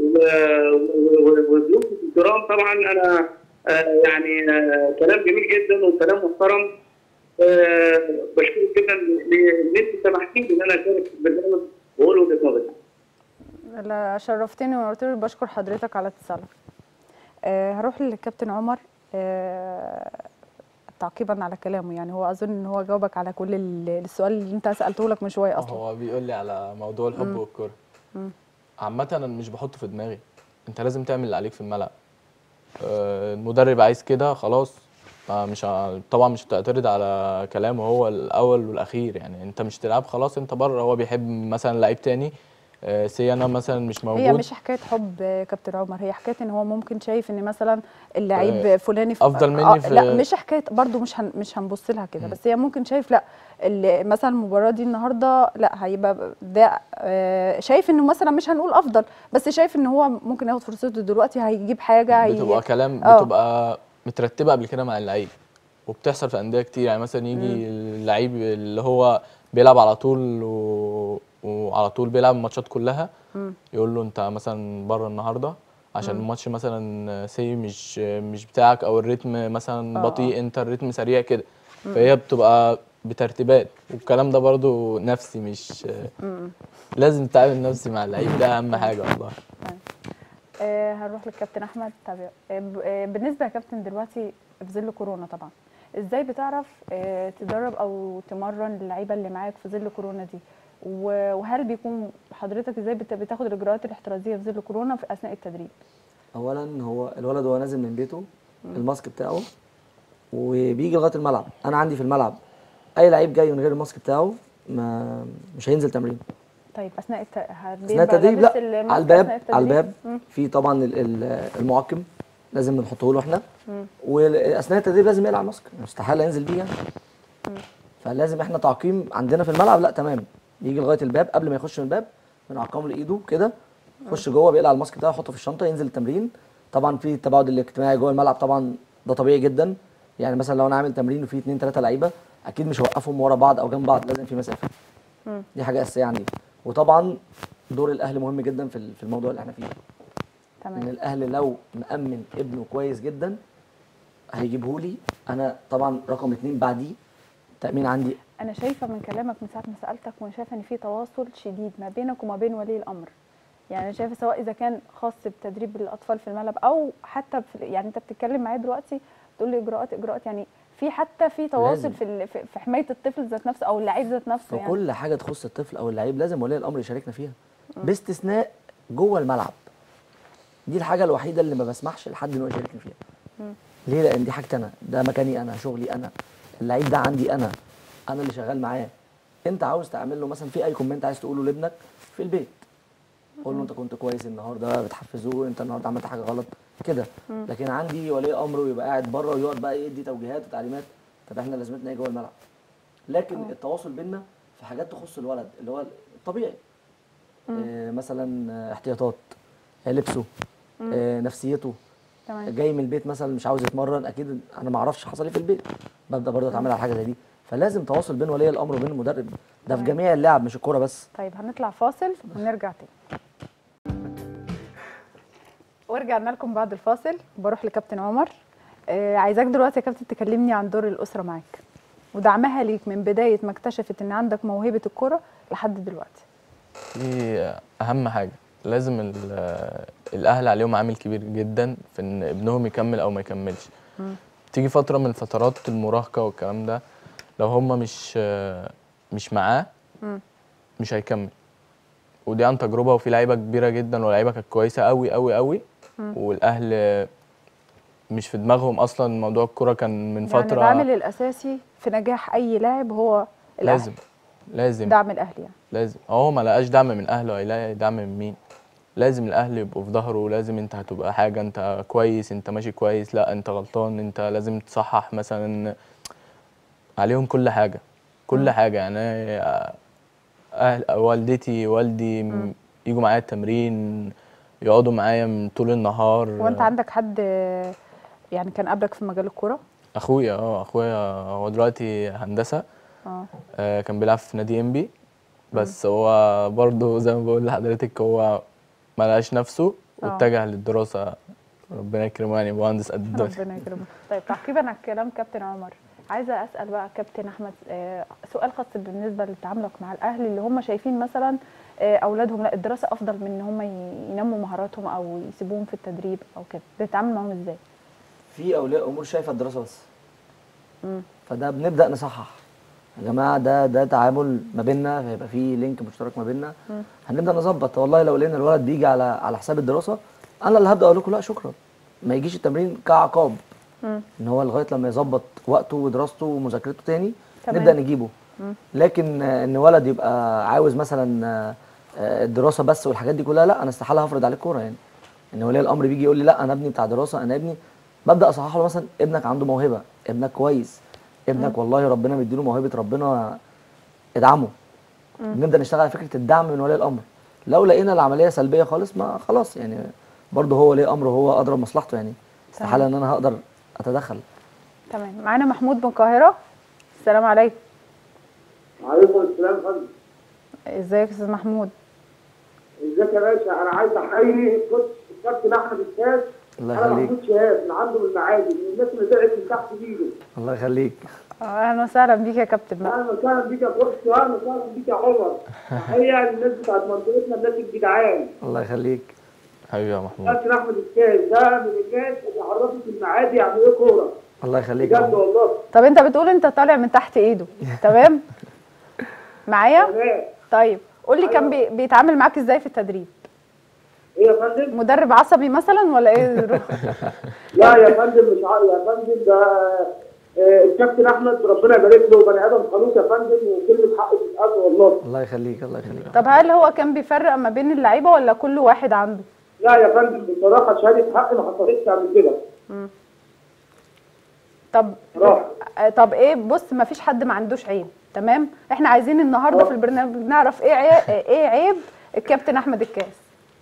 و- و- وضيوفه الكرام طبعا انا آه يعني آه كلام جميل جدا وكلام محترم آه بشكرك جدا ان انت سمحتي لي ان انا اشارك في البرنامج واقول وجهه نظري لا شرفتني ونورتني بشكر حضرتك على اتصالك آه هروح للكابتن عمر آه تعقيبا على كلامه يعني هو اظن ان هو جاوبك على كل ال- السؤال اللي انت سالته لك من شويه اصلا هو بيقول لي على موضوع الحب والكوره عامة انا مش بحطه في دماغي انت لازم تعمل اللي عليك في الملعب آه، المدرب عايز كده خلاص آه، مش ه- طبعا مش هتعترض على كلامه هو الاول والاخير يعني انت مش تلعب خلاص انت بره هو بيحب مثلا لعيب تاني آه، سي انا مثلا مش موجود هي مش حكايه حب آه، كابتن عمر هي حكايه ان هو ممكن شايف ان مثلا اللعيب آه، فلاني في أفضل مني آه، في- لا مش حكايه برضو مش هن مش هنبص لها كده بس هي ممكن شايف لا اللي مثلا المباراه دي النهارده لا هيبقى ده آه، شايف انه مثلا مش هنقول افضل بس شايف ان هو ممكن ياخد فرصته دلوقتي هيجيب حاجه هي بتبقى كلام آه. بتبقى مترتبه قبل كده مع اللعيب وبتحصل في انديه كتير يعني مثلا يجي اللعيب اللي هو بيلعب على طول و... وعلى طول بيلعب الماتشات كلها يقول له انت مثلا بره النهارده عشان الماتش مثلا سي مش مش بتاعك او الريتم مثلا آه، بطيء انت الريتم سريع كده فهي بتبقى بترتيبات والكلام ده برضو نفسي مش لازم تتعامل نفسي مع اللعيب ده اهم حاجه والله آه هنروح للكابتن احمد طب آه ب- آه بالنسبه يا كابتن دلوقتي في ظل كورونا طبعا ازاي بتعرف آه تدرب او تمرن اللعيبه اللي معاك في ظل كورونا دي و- وهل بيكون حضرتك ازاي بت- بتاخد الاجراءات الاحترازيه في ظل كورونا في اثناء التدريب اولا هو الولد وهو نازل من بيته الماسك بتاعه وبيجي لغايه الملعب انا عندي في الملعب اي لعيب جاي من غير الماسك بتاعه ما مش هينزل تمرين طيب اثناء الت... اثناء التدريب لا على الباب على الباب مم. في طبعا ال- ال- المعقم لازم بنحطه له احنا واثناء التدريب لازم يقلع الماسك استحاله ينزل بيه يعني فلازم احنا تعقيم عندنا في الملعب لا تمام يجي لغايه الباب قبل ما يخش من الباب بنعقم له ايده كده يخش جوه بيقلع الماسك بتاعه يحطه في الشنطه ينزل التمرين طبعا في التباعد الاجتماعي جوه الملعب طبعا ده طبيعي جدا يعني مثلا لو انا عامل تمرين وفي اثنين ثلاثه لعيبه اكيد مش هوقفهم ورا بعض او جنب بعض لازم في مسافه دي حاجه اساسيه عندي وطبعا دور الاهل مهم جدا في ال- في الموضوع اللي احنا فيه ان تمام الاهل لو مأمن ابنه كويس جدا هيجيبه لي انا طبعا رقم اتنين بعديه تأمين عندي انا شايفه من كلامك من ساعه ما سالتك وانا شايفه ان في تواصل شديد ما بينك وما بين ولي الامر يعني انا شايفه سواء اذا كان خاص بتدريب الاطفال في الملعب او حتى في يعني انت بتتكلم معايا دلوقتي تقول لي اجراءات اجراءات يعني في حتى في تواصل لازم. في ال- في في حمايه الطفل ذات نفسه او اللعيب ذات نفسه يعني فكل حاجه تخص الطفل او اللعيب لازم ولي الامر يشاركنا فيها باستثناء جوه الملعب دي الحاجه الوحيده اللي ما بسمحش لحد ان هو يشاركني فيها ليه لان دي حاجتي انا ده مكاني انا شغلي انا اللعيب ده عندي انا انا اللي شغال معاه انت عاوز تعمل له مثلا في اي كومنت عايز تقوله لابنك في البيت قول له انت كنت كويس النهارده بتحفزوه انت النهارده عملت حاجه غلط كده لكن عندي ولي امر ويبقى قاعد بره ويقعد بقى يدي توجيهات وتعليمات طب احنا لازمتنا ايه جوه الملعب لكن التواصل بينا في حاجات تخص الولد اللي هو الطبيعي آه مثلا آه، احتياطات آه، لبسه آه نفسيته تمام جاي من البيت مثلا مش عاوز يتمرن اكيد انا ما اعرفش حصل ايه في البيت ببدا برضه اتعامل على حاجه زي دي فلازم تواصل بين ولي الامر وبين المدرب ده في تمام. جميع اللعب مش الكوره بس طيب هنطلع فاصل ونرجع تاني ورجعنا لكم بعد الفاصل بروح لكابتن عمر آه عايزاك دلوقتي يا كابتن تكلمني عن دور الاسره معاك ودعمها ليك من بدايه ما اكتشفت ان عندك موهبه الكوره لحد دلوقتي دي اهم حاجه لازم ال- الاهل عليهم عامل كبير جدا في ان ابنهم يكمل او ما يكملش تيجي فتره من فترات المراهقه والكلام ده لو هم مش مش معاه مم. مش هيكمل ودي عن تجربه وفي لعيبه كبيره جدا ولاعيبه كانت كويسه قوي قوي قوي والاهل مش في دماغهم اصلا موضوع الكوره كان من يعني فتره العامل الاساسي في نجاح اي لاعب هو الأهل. لازم لازم دعم الاهل يعني لازم هو ما لقاش دعم من اهله هيلاقي دعم من مين لازم الاهل يبقوا في ظهره لازم انت هتبقى حاجه انت كويس انت ماشي كويس لا انت غلطان انت لازم تصحح مثلا عليهم كل حاجه كل حاجه يعني أهل والدتي والدي م- يجوا معايا التمرين يقعدوا معايا من طول النهار هو انت عندك حد آه، يعني كان قبلك في مجال الكوره اخويا اه اخويا هو دلوقتي هندسه اه آه، كان بيلعب في نادي انبي بس هو برضه زي ما بقول لحضرتك هو ما لقاش نفسه آه. واتجه للدراسة ربنا يكرمه يعني مهندس قد الدنيا ربنا يكرمك طيب تعقيبا على كلام كابتن عمر عايزه اسال بقى كابتن احمد آه، سؤال خاص بالنسبه لتعاملك مع الاهل اللي هم شايفين مثلا آه، اولادهم لا الدراسه افضل من ان هم ي- ينموا مهاراتهم او يسيبوهم في التدريب او كده بتتعامل معاهم ازاي في اولياء امور شايفه الدراسه بس مم. فده بنبدا نصحح يا جماعه ده ده تعامل ما بيننا هيبقى في لينك مشترك ما بيننا هنبدا نظبط والله لو لقينا الولد بيجي على على حساب الدراسه انا اللي هبدا اقول لكم لا شكرا ما يجيش التمرين كعقاب مم. ان هو لغايه لما يظبط وقته ودراسته ومذاكرته تاني تمام. نبدا نجيبه لكن آه، ان ولد يبقى عاوز مثلا آه، آه، الدراسه بس والحاجات دي كلها لا انا استحاله هفرض عليه الكوره يعني ان ولي الامر بيجي يقول لي لا انا ابني بتاع دراسه انا ابني ببدا اصحح له مثلا ابنك عنده موهبه ابنك كويس ابنك والله ربنا مديله موهبه ربنا ادعمه نبدا نشتغل على فكره الدعم من ولي الامر لو لقينا العمليه سلبيه خالص ما خلاص يعني برضه هو ولي امر وهو ادرى بمصلحته يعني استحاله ان انا هقدر اتدخل تمام معانا محمود من القاهره السلام عليكم عليكم السلام يا فندم ازيك يا استاذ محمود ازيك يا باشا انا عايز احيي كوتش الكابتن احمد الساس الله انا يخليك محمود شهاب من عنده من المعادي من الناس اللي زعلت من تحت ايده الله يخليك آه، اهلا وسهلا بيك يا كابتن بقى اهلا وسهلا بيك يا كوتش واهلا وسهلا بيك يا عمر تحيه للناس بتاعت منطقتنا الناس الجدعان الله يخليك حبيبي يا محمود كابتن احمد الساس ده من الناس اللي عرفت المعادي يعني ايه كوره الله يخليك يا بجد عمر. والله طب انت بتقول انت طالع من تحت ايده تمام معايا تمام طيب قول لي كان بي... بيتعامل معاك ازاي في التدريب ايه يا فندم؟ مدرب عصبي مثلا ولا ايه ظروف؟ لا يا فندم مش ع- يا فندم ده آه، الكابتن احمد ربنا يبارك له بني ادم خلوق يا فندم وكلمه حق تتقال والله الله يخليك الله يخليك طب هل هو كان بيفرق ما بين اللعيبه ولا كل واحد عنده لا يا فندم بصراحه شهاده حق ما حصلتش قبل كده طب راح آه، طب ايه بص ما فيش حد ما عندوش عيب تمام احنا عايزين النهارده في البرنامج نعرف ايه عيب ايه عيب الكابتن احمد الكاس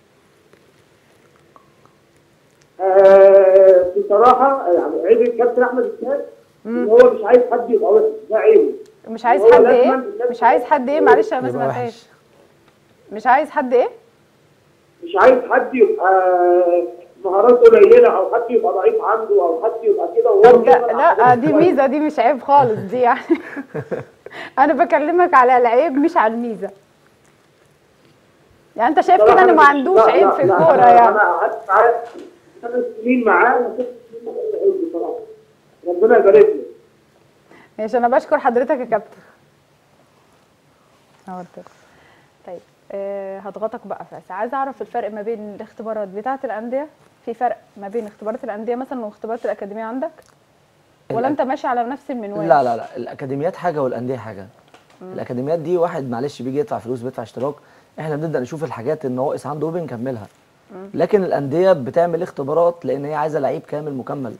آه، بصراحه يعني عيب الكابتن احمد الساد ان هو مش عايز حد يبقى وحش ده عيبه مش عايز هو حد لازماً ايه الناس مش عايز حد ايه معلش انا ما يبقى سمعتهاش وحش مش عايز حد ايه مش عايز حد يبقى مهاراته قليله او حد يبقى ضعيف عنده او حد يبقى كده وهو طب كده ده لا دي ميزه دي مش عيب خالص دي يعني انا بكلمك على العيب مش على الميزه يعني انت شايف كده انه ما عندوش لا، عيب لا، في لا، الكوره أنا- يعني انا قعدت معاه ثلاث سنين معاه ما شفتش منه اي عيب بصراحه ربنا يبارك له ماشي انا بشكر حضرتك يا كابتن نورتك طيب أه هضغطك بقى بس عايزه اعرف الفرق ما بين الاختبارات بتاعه الانديه في فرق ما بين اختبارات الانديه مثلا واختبارات الاكاديميه عندك ولا الأك- انت ماشي على نفس المنوال لا لا لا الاكاديميات حاجه والانديه حاجه الاكاديميات دي واحد معلش بيجي يدفع فلوس بيدفع اشتراك احنا بنبدا نشوف الحاجات النواقص عنده وبنكملها لكن الانديه بتعمل اختبارات لان هي عايزه لعيب كامل مكمل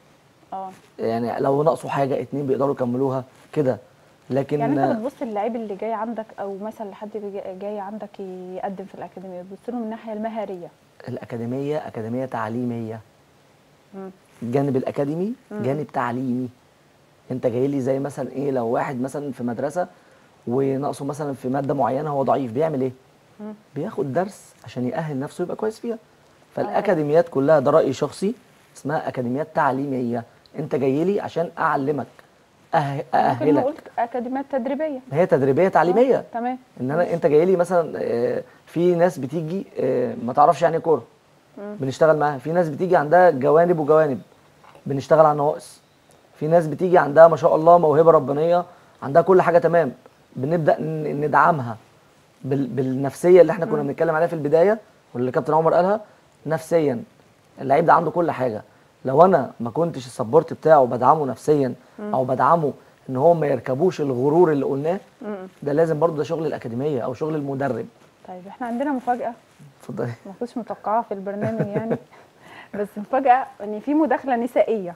اه يعني لو ناقصه حاجه اتنين بيقدروا يكملوها كده لكن يعني انت بتبص للعيب اللي جاي عندك او مثلا لحد بيجي- جاي عندك يقدم في الاكاديميه بتبص له من الناحيه المهاريه الاكاديميه اكاديميه تعليميه مم. الجانب الاكاديمي جانب تعليمي انت جاي لي زي مثلا ايه لو واحد مثلا في مدرسه وناقصه مثلا في ماده معينه هو ضعيف بيعمل ايه بياخد درس عشان يأهل نفسه يبقى كويس فيها فالاكاديميات كلها ده رأي شخصي اسمها اكاديميات تعليميه انت جاي لي عشان اعلمك أه... ممكن اأهلك نقول اكاديميات تدريبيه هي تدريبيه تعليميه آه، تمام ان انا انت جاي لي مثلا آه، في ناس بتيجي آه، ما تعرفش يعني ايه كوره بنشتغل معاها في ناس بتيجي عندها جوانب وجوانب بنشتغل على النواقص في ناس بتيجي عندها ما شاء الله موهبه ربانيه عندها كل حاجه تمام بنبدا ن- ندعمها بال- بالنفسيه اللي احنا كنا بنتكلم عليها في البدايه واللي كابتن عمر قالها نفسيا اللعيب ده عنده كل حاجه لو انا ما كنتش السبورت بتاعه بدعمه نفسيا او بدعمه ان هو ما يركبوش الغرور اللي قلناه ده لازم برضو ده شغل الاكاديميه او شغل المدرب طيب احنا عندنا مفاجاه اتفضلي ما كنتش متوقعاها في البرنامج يعني بس مفاجاه ان في مداخله نسائيه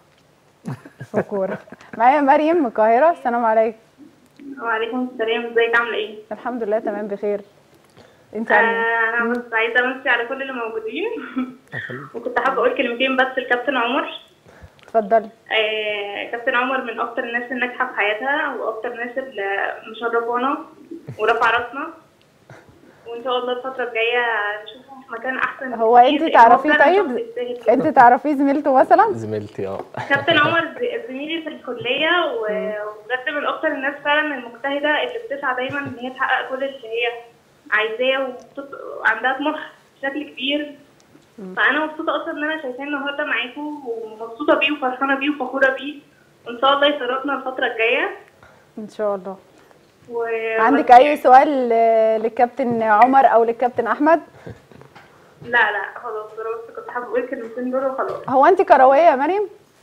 في الكوره معايا مريم من القاهره السلام عليكم وعليكم السلام ازيك عامله ايه؟ الحمد لله تمام بخير انت آه عامله انا بس عايزه امسي على كل اللي موجودين وكنت حابه اقول كلمتين بس لكابتن عمر اتفضلي آه كابتن عمر من اكتر الناس الناجحه في حياتها واكتر الناس اللي مشرفانا ورفع راسنا وان شاء الله الفتره الجايه نشوفه في مكان احسن هو بكتير، انت لأن تعرفيه هو فعلاً طيب؟ شخص يستاهل كده. انت تعرفيه زميلته مثلا زميلتي اه كابتن عمر ز- زميلي في الكلية و- وبجد من أكتر الناس فعلا المجتهدة اللي بتسعى دايما إن هي تحقق كل اللي هي عايزاه وبتط- وعندها طموح بشكل كبير فأنا مبسوطة أصلا إن أنا شايفاه النهاردة معاكم ومبسوطة بيه وفرحانة بيه وفخورة بيه وإن شاء الله يشرفنا الفترة الجاية ان شاء الله و... عندك اي سؤال آه، للكابتن عمر او للكابتن احمد لا لا خلاص أنا بس كنت حابة أقول كلمتين دول وخلاص هو انت كرويه يا مريم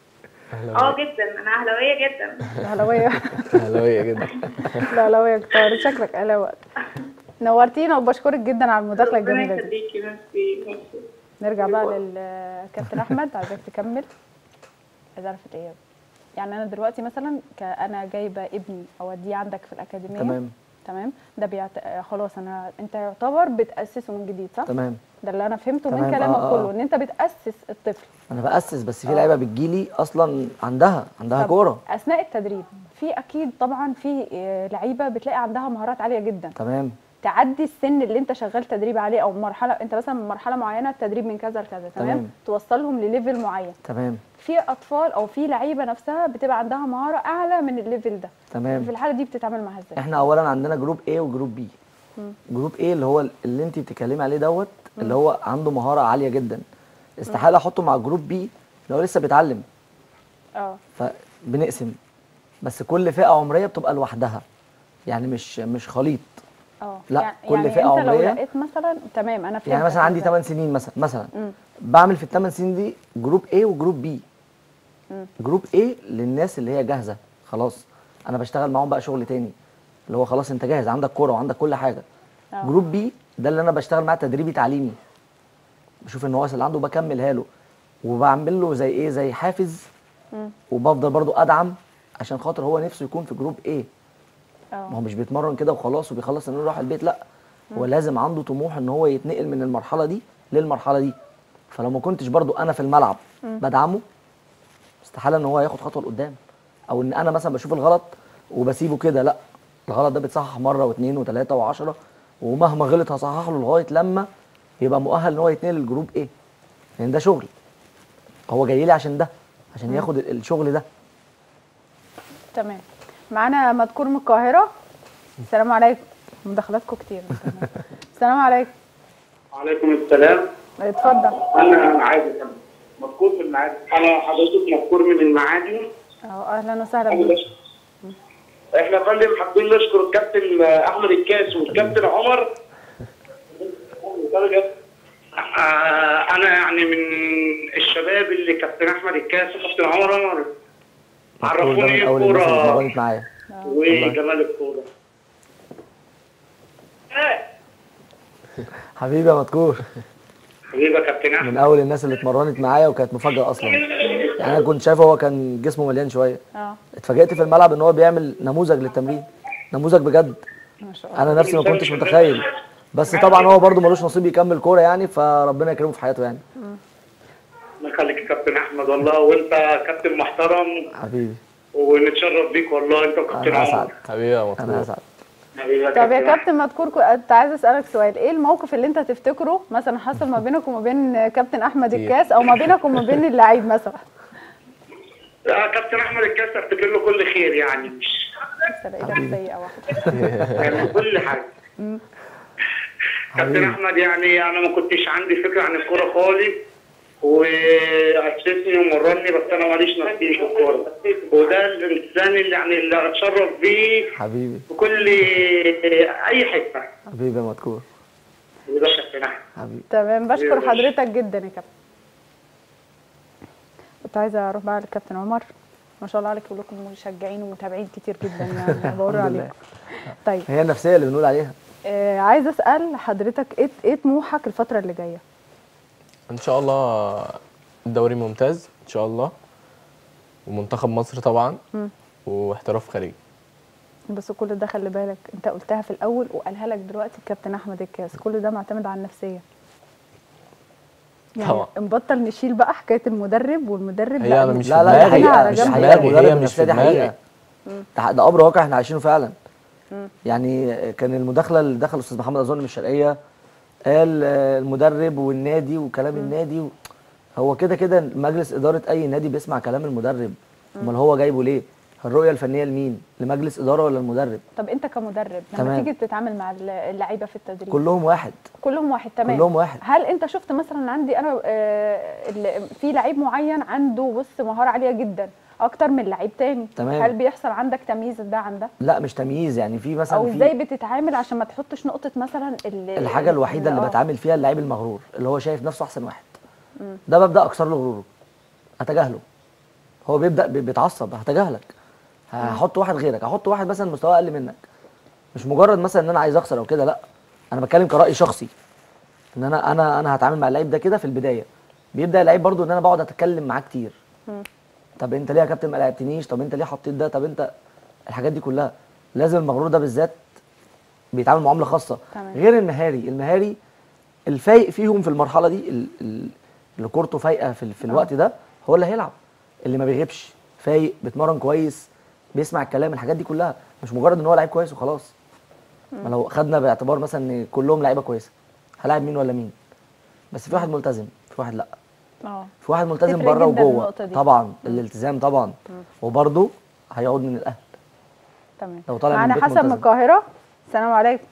اه جدا أنا أهلاوية جدا اهلاويه اهلاويه جدا لا اهلاويه كتار شكلك اهلاوي نورتينا وبشكرك جدا على المداخله ربنا الجميله دي يخليكي ميرسي ميرسي نرجع بقى للكابتن احمد عايزاك تكمل عايز اعرف الاجابه يعني انا دلوقتي مثلا ك- انا جايبه ابني اوديه عندك في الاكاديميه تمام تمام ده بيعت... آه، خلاص انا انت يعتبر بتاسسه من جديد صح تمام ده اللي انا فهمته من تمام، كلامك آه، آه. كله ان انت بتاسس الطفل انا باسس بس في لعيبه بتجيلي اصلا عندها عندها طب كوره اثناء التدريب في اكيد طبعا في آه، لعيبه بتلاقي عندها مهارات عاليه جدا تمام تعدي السن اللي انت شغال تدريب عليه او مرحله انت مثلا من مرحله معينه التدريب من كذا لكذا تمام, تمام. توصلهم لليفل معين تمام في اطفال او في لعيبه نفسها بتبقى عندها مهاره اعلى من الليفل ده تمام في الحاله دي بتتعامل معاها ازاي احنا اولا عندنا جروب A وجروب B جروب A اللي هو اللي انت بتتكلمي عليه دوت اللي هو عنده مهاره عاليه جدا استحاله احطه مع جروب B اللي هو لسه بيتعلم اه فبنقسم بس كل فئه عمريه بتبقى لوحدها يعني مش مش خليط اه لا، يعني كل يعني فئة انت لو عمرية. لقيت مثلا تمام انا فهمت يعني مثلا عندي 8 سنين مثلا مثلا بعمل في الثمان سنين دي جروب A وجروب B جروب A للناس اللي هي جاهزه خلاص انا بشتغل معاهم بقى شغل تاني اللي هو خلاص انت جاهز عندك كوره وعندك كل حاجه آه. جروب B ده اللي انا بشتغل معاه تدريبي تعليمي بشوف النواقص اللي عنده بكملها له وبعمل له زي ايه زي حافز وبفضل برضو ادعم عشان خاطر هو نفسه يكون في جروب A ما هو اه مش بيتمرن كده وخلاص وبيخلص انه يروح البيت لا هو لازم عنده طموح ان هو يتنقل من المرحله دي للمرحله دي فلو ما كنتش برضو انا في الملعب بدعمه استحاله ان هو ياخد خطوه لقدام او ان انا مثلا بشوف الغلط وبسيبه كده لا الغلط ده بيتصحح مره واثنين وثلاثه وعشرة ومهما غلط هصحح له لغايه لما يبقى مؤهل ان هو يتنقل للجروب ايه لان ده شغل هو جاي لي عشان ده عشان ياخد ال- الشغل ده تمام معانا مذكور من القاهره السلام عليكم مداخلاتكم كتير السلام عليكم وعليكم السلام اتفضل انا عايز اكمل مذكور في المعادي انا حضرتك مذكور من المعادي اه اهلا وسهلا بيك احنا يا فندم حابين نشكر الكابتن احمد الكاس والكابتن عمر آه، انا يعني من الشباب اللي كابتن احمد الكاس وكابتن عمر عمر مذكور ده عرفوني من اول الناس اللي الكوره اتمرنت معايا وجمال الكوره حبيبي يا مذكور حبيبي يا كابتن احمد من اول الناس اللي اتمرنت معايا وكانت مفاجاه اصلا يعني انا كنت شايفه هو كان جسمه مليان شويه اه اتفاجئت في الملعب ان هو بيعمل نموذج للتمرين نموذج بجد ما شاء الله انا نفسي ما كنتش متخيل بس طبعا هو برده ملوش نصيب يكمل كوره يعني فربنا يكرمه في حياته يعني الله يخليك يا كابتن احمد والله وانت كابتن محترم حبيبي ونتشرف بيك والله انت وكابتن انا عمر اسعد حبيبي يا انا مطلوب اسعد حبيبي طب يا أحمد. كابتن مذكور كنت عايزه اسالك سؤال ايه الموقف اللي انت تفتكره مثلا حصل ما بينك وما بين كابتن احمد كتير. الكاس او ما بينك وما بين اللعيب مثلا آه، كابتن احمد الكاس افتكر له كل خير يعني مش تلاقي ايدك سيئه واحده يعني كل حاجه كابتن حبيبي. احمد يعني انا ما كنتش عندي فكره عن الكوره خالص واسسني ومرني بس انا ماليش نصيب في الكوره وده الانسان اللي يعني اللي اتشرف بيه حبيبي في كل اي حته حبيبي يا مذكور وده كابتن احمد حبيبي تمام بشكر يا باشا. حضرتك جدا يا كابتن كنت عايزه اروح بقى للكابتن عمر ما شاء الله عليك كلكم مشجعين ومتابعين كتير جدا يعني بقول الحمد لله. عليكم طيب هي النفسيه اللي بنقول عليها آه عايزه اسال حضرتك ايه ايه طموحك الفتره اللي جايه ان شاء الله الدوري ممتاز ان شاء الله ومنتخب مصر طبعا واحتراف خارجي بس كل ده خلي بالك انت قلتها في الاول وقالها لك دلوقتي الكابتن احمد الكاس كل ده معتمد على النفسيه يعني طبعا. نبطل نشيل بقى حكايه المدرب والمدرب هي لا انا مش لا في لا دي دماغي حقيقه على مش جنب. حقيقه دماغي، المدرب هي مش النفسيه في دي حقيقه دماغي. ده ده امر واقع احنا عايشينه فعلا يعني كان المداخله اللي دخل الاستاذ محمد اظن من الشرقيه قال آه، المدرب والنادي وكلام النادي و... هو كده كده مجلس اداره اي نادي بيسمع كلام المدرب امال هو جايبه ليه الرؤيه الفنيه لمين لمجلس اداره ولا المدرب طب انت كمدرب لما تمام. تيجي تتعامل مع اللعيبه في التدريب كلهم واحد كلهم واحد تمام كلهم واحد. هل انت شفت مثلا عندي انا آه، ال- في لعيب معين عنده بص مهاره عاليه جدا اكتر من لعيب تاني تمام. هل بيحصل عندك تمييز ده عن ده لا مش تمييز يعني في مثلا او في ازاي بتتعامل عشان ما تحطش نقطه مثلا ال- الحاجه الوحيده اللي آه. بتعامل فيها اللعيب المغرور اللي هو شايف نفسه احسن واحد ده ببدا اكسر له غروره اتجاهله هو بيبدا بي- بيتعصب هتجاهلك هحط واحد غيرك هحط واحد مثلا مستواه اقل منك مش مجرد مثلا ان انا عايز اخسر او كده لا انا بتكلم كراي شخصي ان انا انا انا هتعامل مع اللعيب ده كده في البدايه بيبدا اللعيب برضو ان انا بقعد اتكلم معاه كتير طب انت ليه يا كابتن ما لعبتنيش طب انت ليه حطيت ده طب انت الحاجات دي كلها لازم المغرور ده بالذات بيتعامل معامله خاصه تمام. غير المهاري المهاري الفايق فيهم في المرحله دي ال- ال- اللي كورته فايقه في, ال- في الوقت ده هو اللي هيلعب اللي ما بيغيبش فايق بيتمرن كويس بيسمع الكلام الحاجات دي كلها مش مجرد ان هو لعيب كويس وخلاص ما لو خدنا باعتبار مثلا ان كلهم لعيبه كويسه هلاعب مين ولا مين بس في واحد ملتزم في واحد لا اه في واحد ملتزم تفرق بره جداً وجوه النقطة دي. طبعا الالتزام طبعا وبرده هيعود من الاهل تمام لو طالع من معانا بيت حسن من ملتزم. القاهره السلام عليكم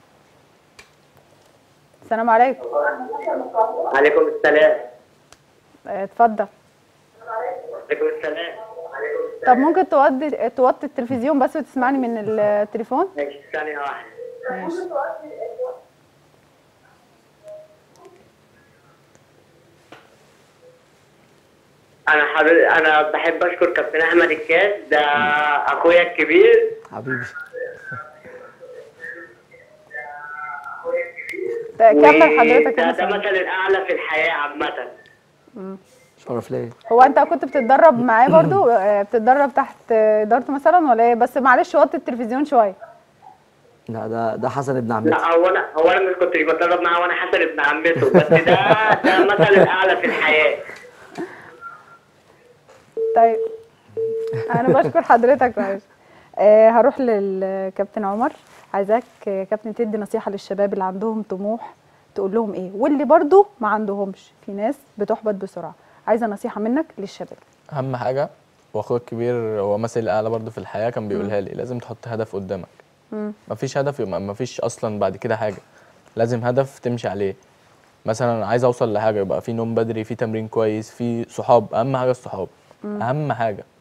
السلام عليكم عليكم السلام آه، اتفضل عليكم السلام طب ممكن توطي توطي التلفزيون بس وتسمعني من التليفون ماشي ثانية واحدة ماشي أنا حابب أنا بحب أشكر كابتن أحمد الكاس ده أخويا الكبير حبيبي كمل حضرتك ده, يا ده حسن. مثل الأعلى في الحياة عامة شرف ليا هو انت كنت بتتدرب معاه برضو آه، بتتدرب تحت آه، ادارته مثلا ولا ايه بس معلش وطي التلفزيون شويه لا ده ده حسن ابن عمتي لا هو أنا هو أنا مش كنت بتدرب معاه وأنا حسن ابن عمته بس ده ده مثل الأعلى في الحياة طيب انا بشكر حضرتك معلش آه هروح للكابتن عمر عايزاك يا كابتن تدي نصيحه للشباب اللي عندهم طموح تقول لهم ايه واللي برضو ما عندهمش في ناس بتحبط بسرعه عايزه نصيحه منك للشباب اهم حاجه واخويا الكبير هو مثل الاعلى برضه في الحياه كان بيقولها لي لازم تحط هدف قدامك مفيش هدف يبقى مفيش اصلا بعد كده حاجه لازم هدف تمشي عليه مثلا عايز اوصل لحاجه يبقى في نوم بدري في تمرين كويس في صحاب اهم حاجه الصحاب اهم حاجه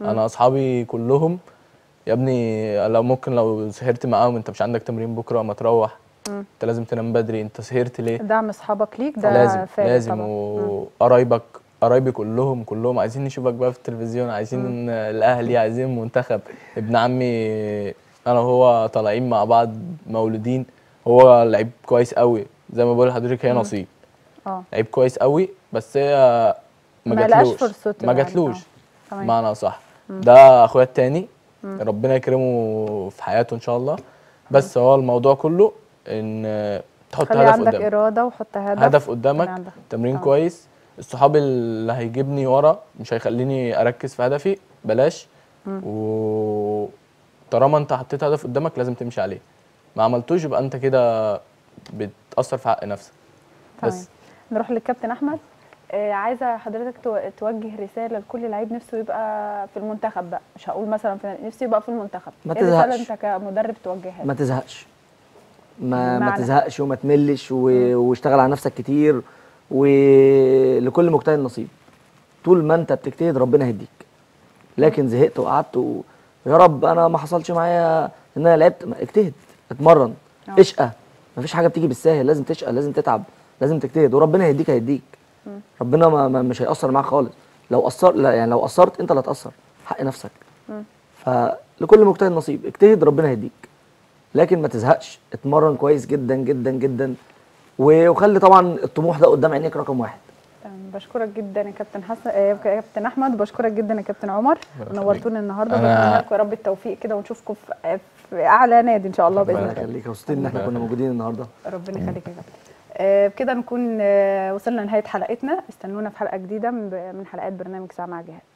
انا اصحابي كلهم يا ابني لو ممكن لو سهرت معاهم انت مش عندك تمرين بكره ما تروح انت لازم تنام بدري انت سهرت ليه دعم اصحابك ليك ده لازم فارق لازم طبعاً. مم. وقرايبك قرايبي كلهم كلهم عايزين نشوفك بقى في التلفزيون عايزين الاهلي عايزين المنتخب ابن عمي انا وهو طالعين مع بعض مولودين هو لعيب كويس قوي زي ما بقول لحضرتك هي نصيب اه لعيب كويس قوي بس هي ما ما لقاش جاتلوش فرصته ما يعني. جاتلوش آه. تمام. معنى صح ده اخويا التاني ربنا يكرمه في حياته ان شاء الله بس هو الموضوع كله ان تحط خلي هدف عندك قدامك اراده وحط هدف هدف خلي قدامك عندك. تمرين آه. كويس الصحاب اللي هيجيبني ورا مش هيخليني اركز في هدفي بلاش و طالما انت حطيت هدف قدامك لازم تمشي عليه ما عملتوش يبقى انت كده بتأثر في حق نفسك تمام بس نروح للكابتن احمد آه عايزه حضرتك تو- توجه رساله لكل لعيب نفسه يبقى في المنتخب بقى مش هقول مثلا في نفسه يبقى في المنتخب ما ايه الرساله تزهقش. انت كمدرب توجهها ما له؟ تزهقش ما ما بمعنى؟ تزهقش وما تملش و... واشتغل على نفسك كتير ولكل مجتهد نصيب طول ما انت بتجتهد ربنا هيديك لكن زهقت وقعدت و... يا رب انا ما حصلش معايا ان انا لعبت ما اجتهد اتمرن آه. اشقى مفيش حاجه بتيجي بالساهل لازم تشقى لازم تتعب لازم تجتهد وربنا هيديك هيديك ربنا ما ما مش هيأثر معاك خالص لو قصر لا يعني لو قصرت انت اللي هتأثر حق نفسك فلكل مجتهد نصيب اجتهد ربنا هيديك لكن ما تزهقش اتمرن كويس جدا جدا جدا و- وخلي طبعا الطموح ده قدام عينيك رقم واحد تمام بشكرك جدا يا كابتن حسن آه، يا كابتن احمد بشكرك جدا يا كابتن عمر نورتونا النهارده أنا- بتمنى لكم يا رب التوفيق كده ونشوفكم في, في اعلى نادي ان شاء الله باذن ربنا الله يخليك مبسوطين ان احنا كنا موجودين النهارده ربنا يخليك يا كابتن آه، بكده نكون آه، وصلنا لنهايه حلقتنا استنونا في حلقه جديده من من حلقات برنامج ساعه مع جهاد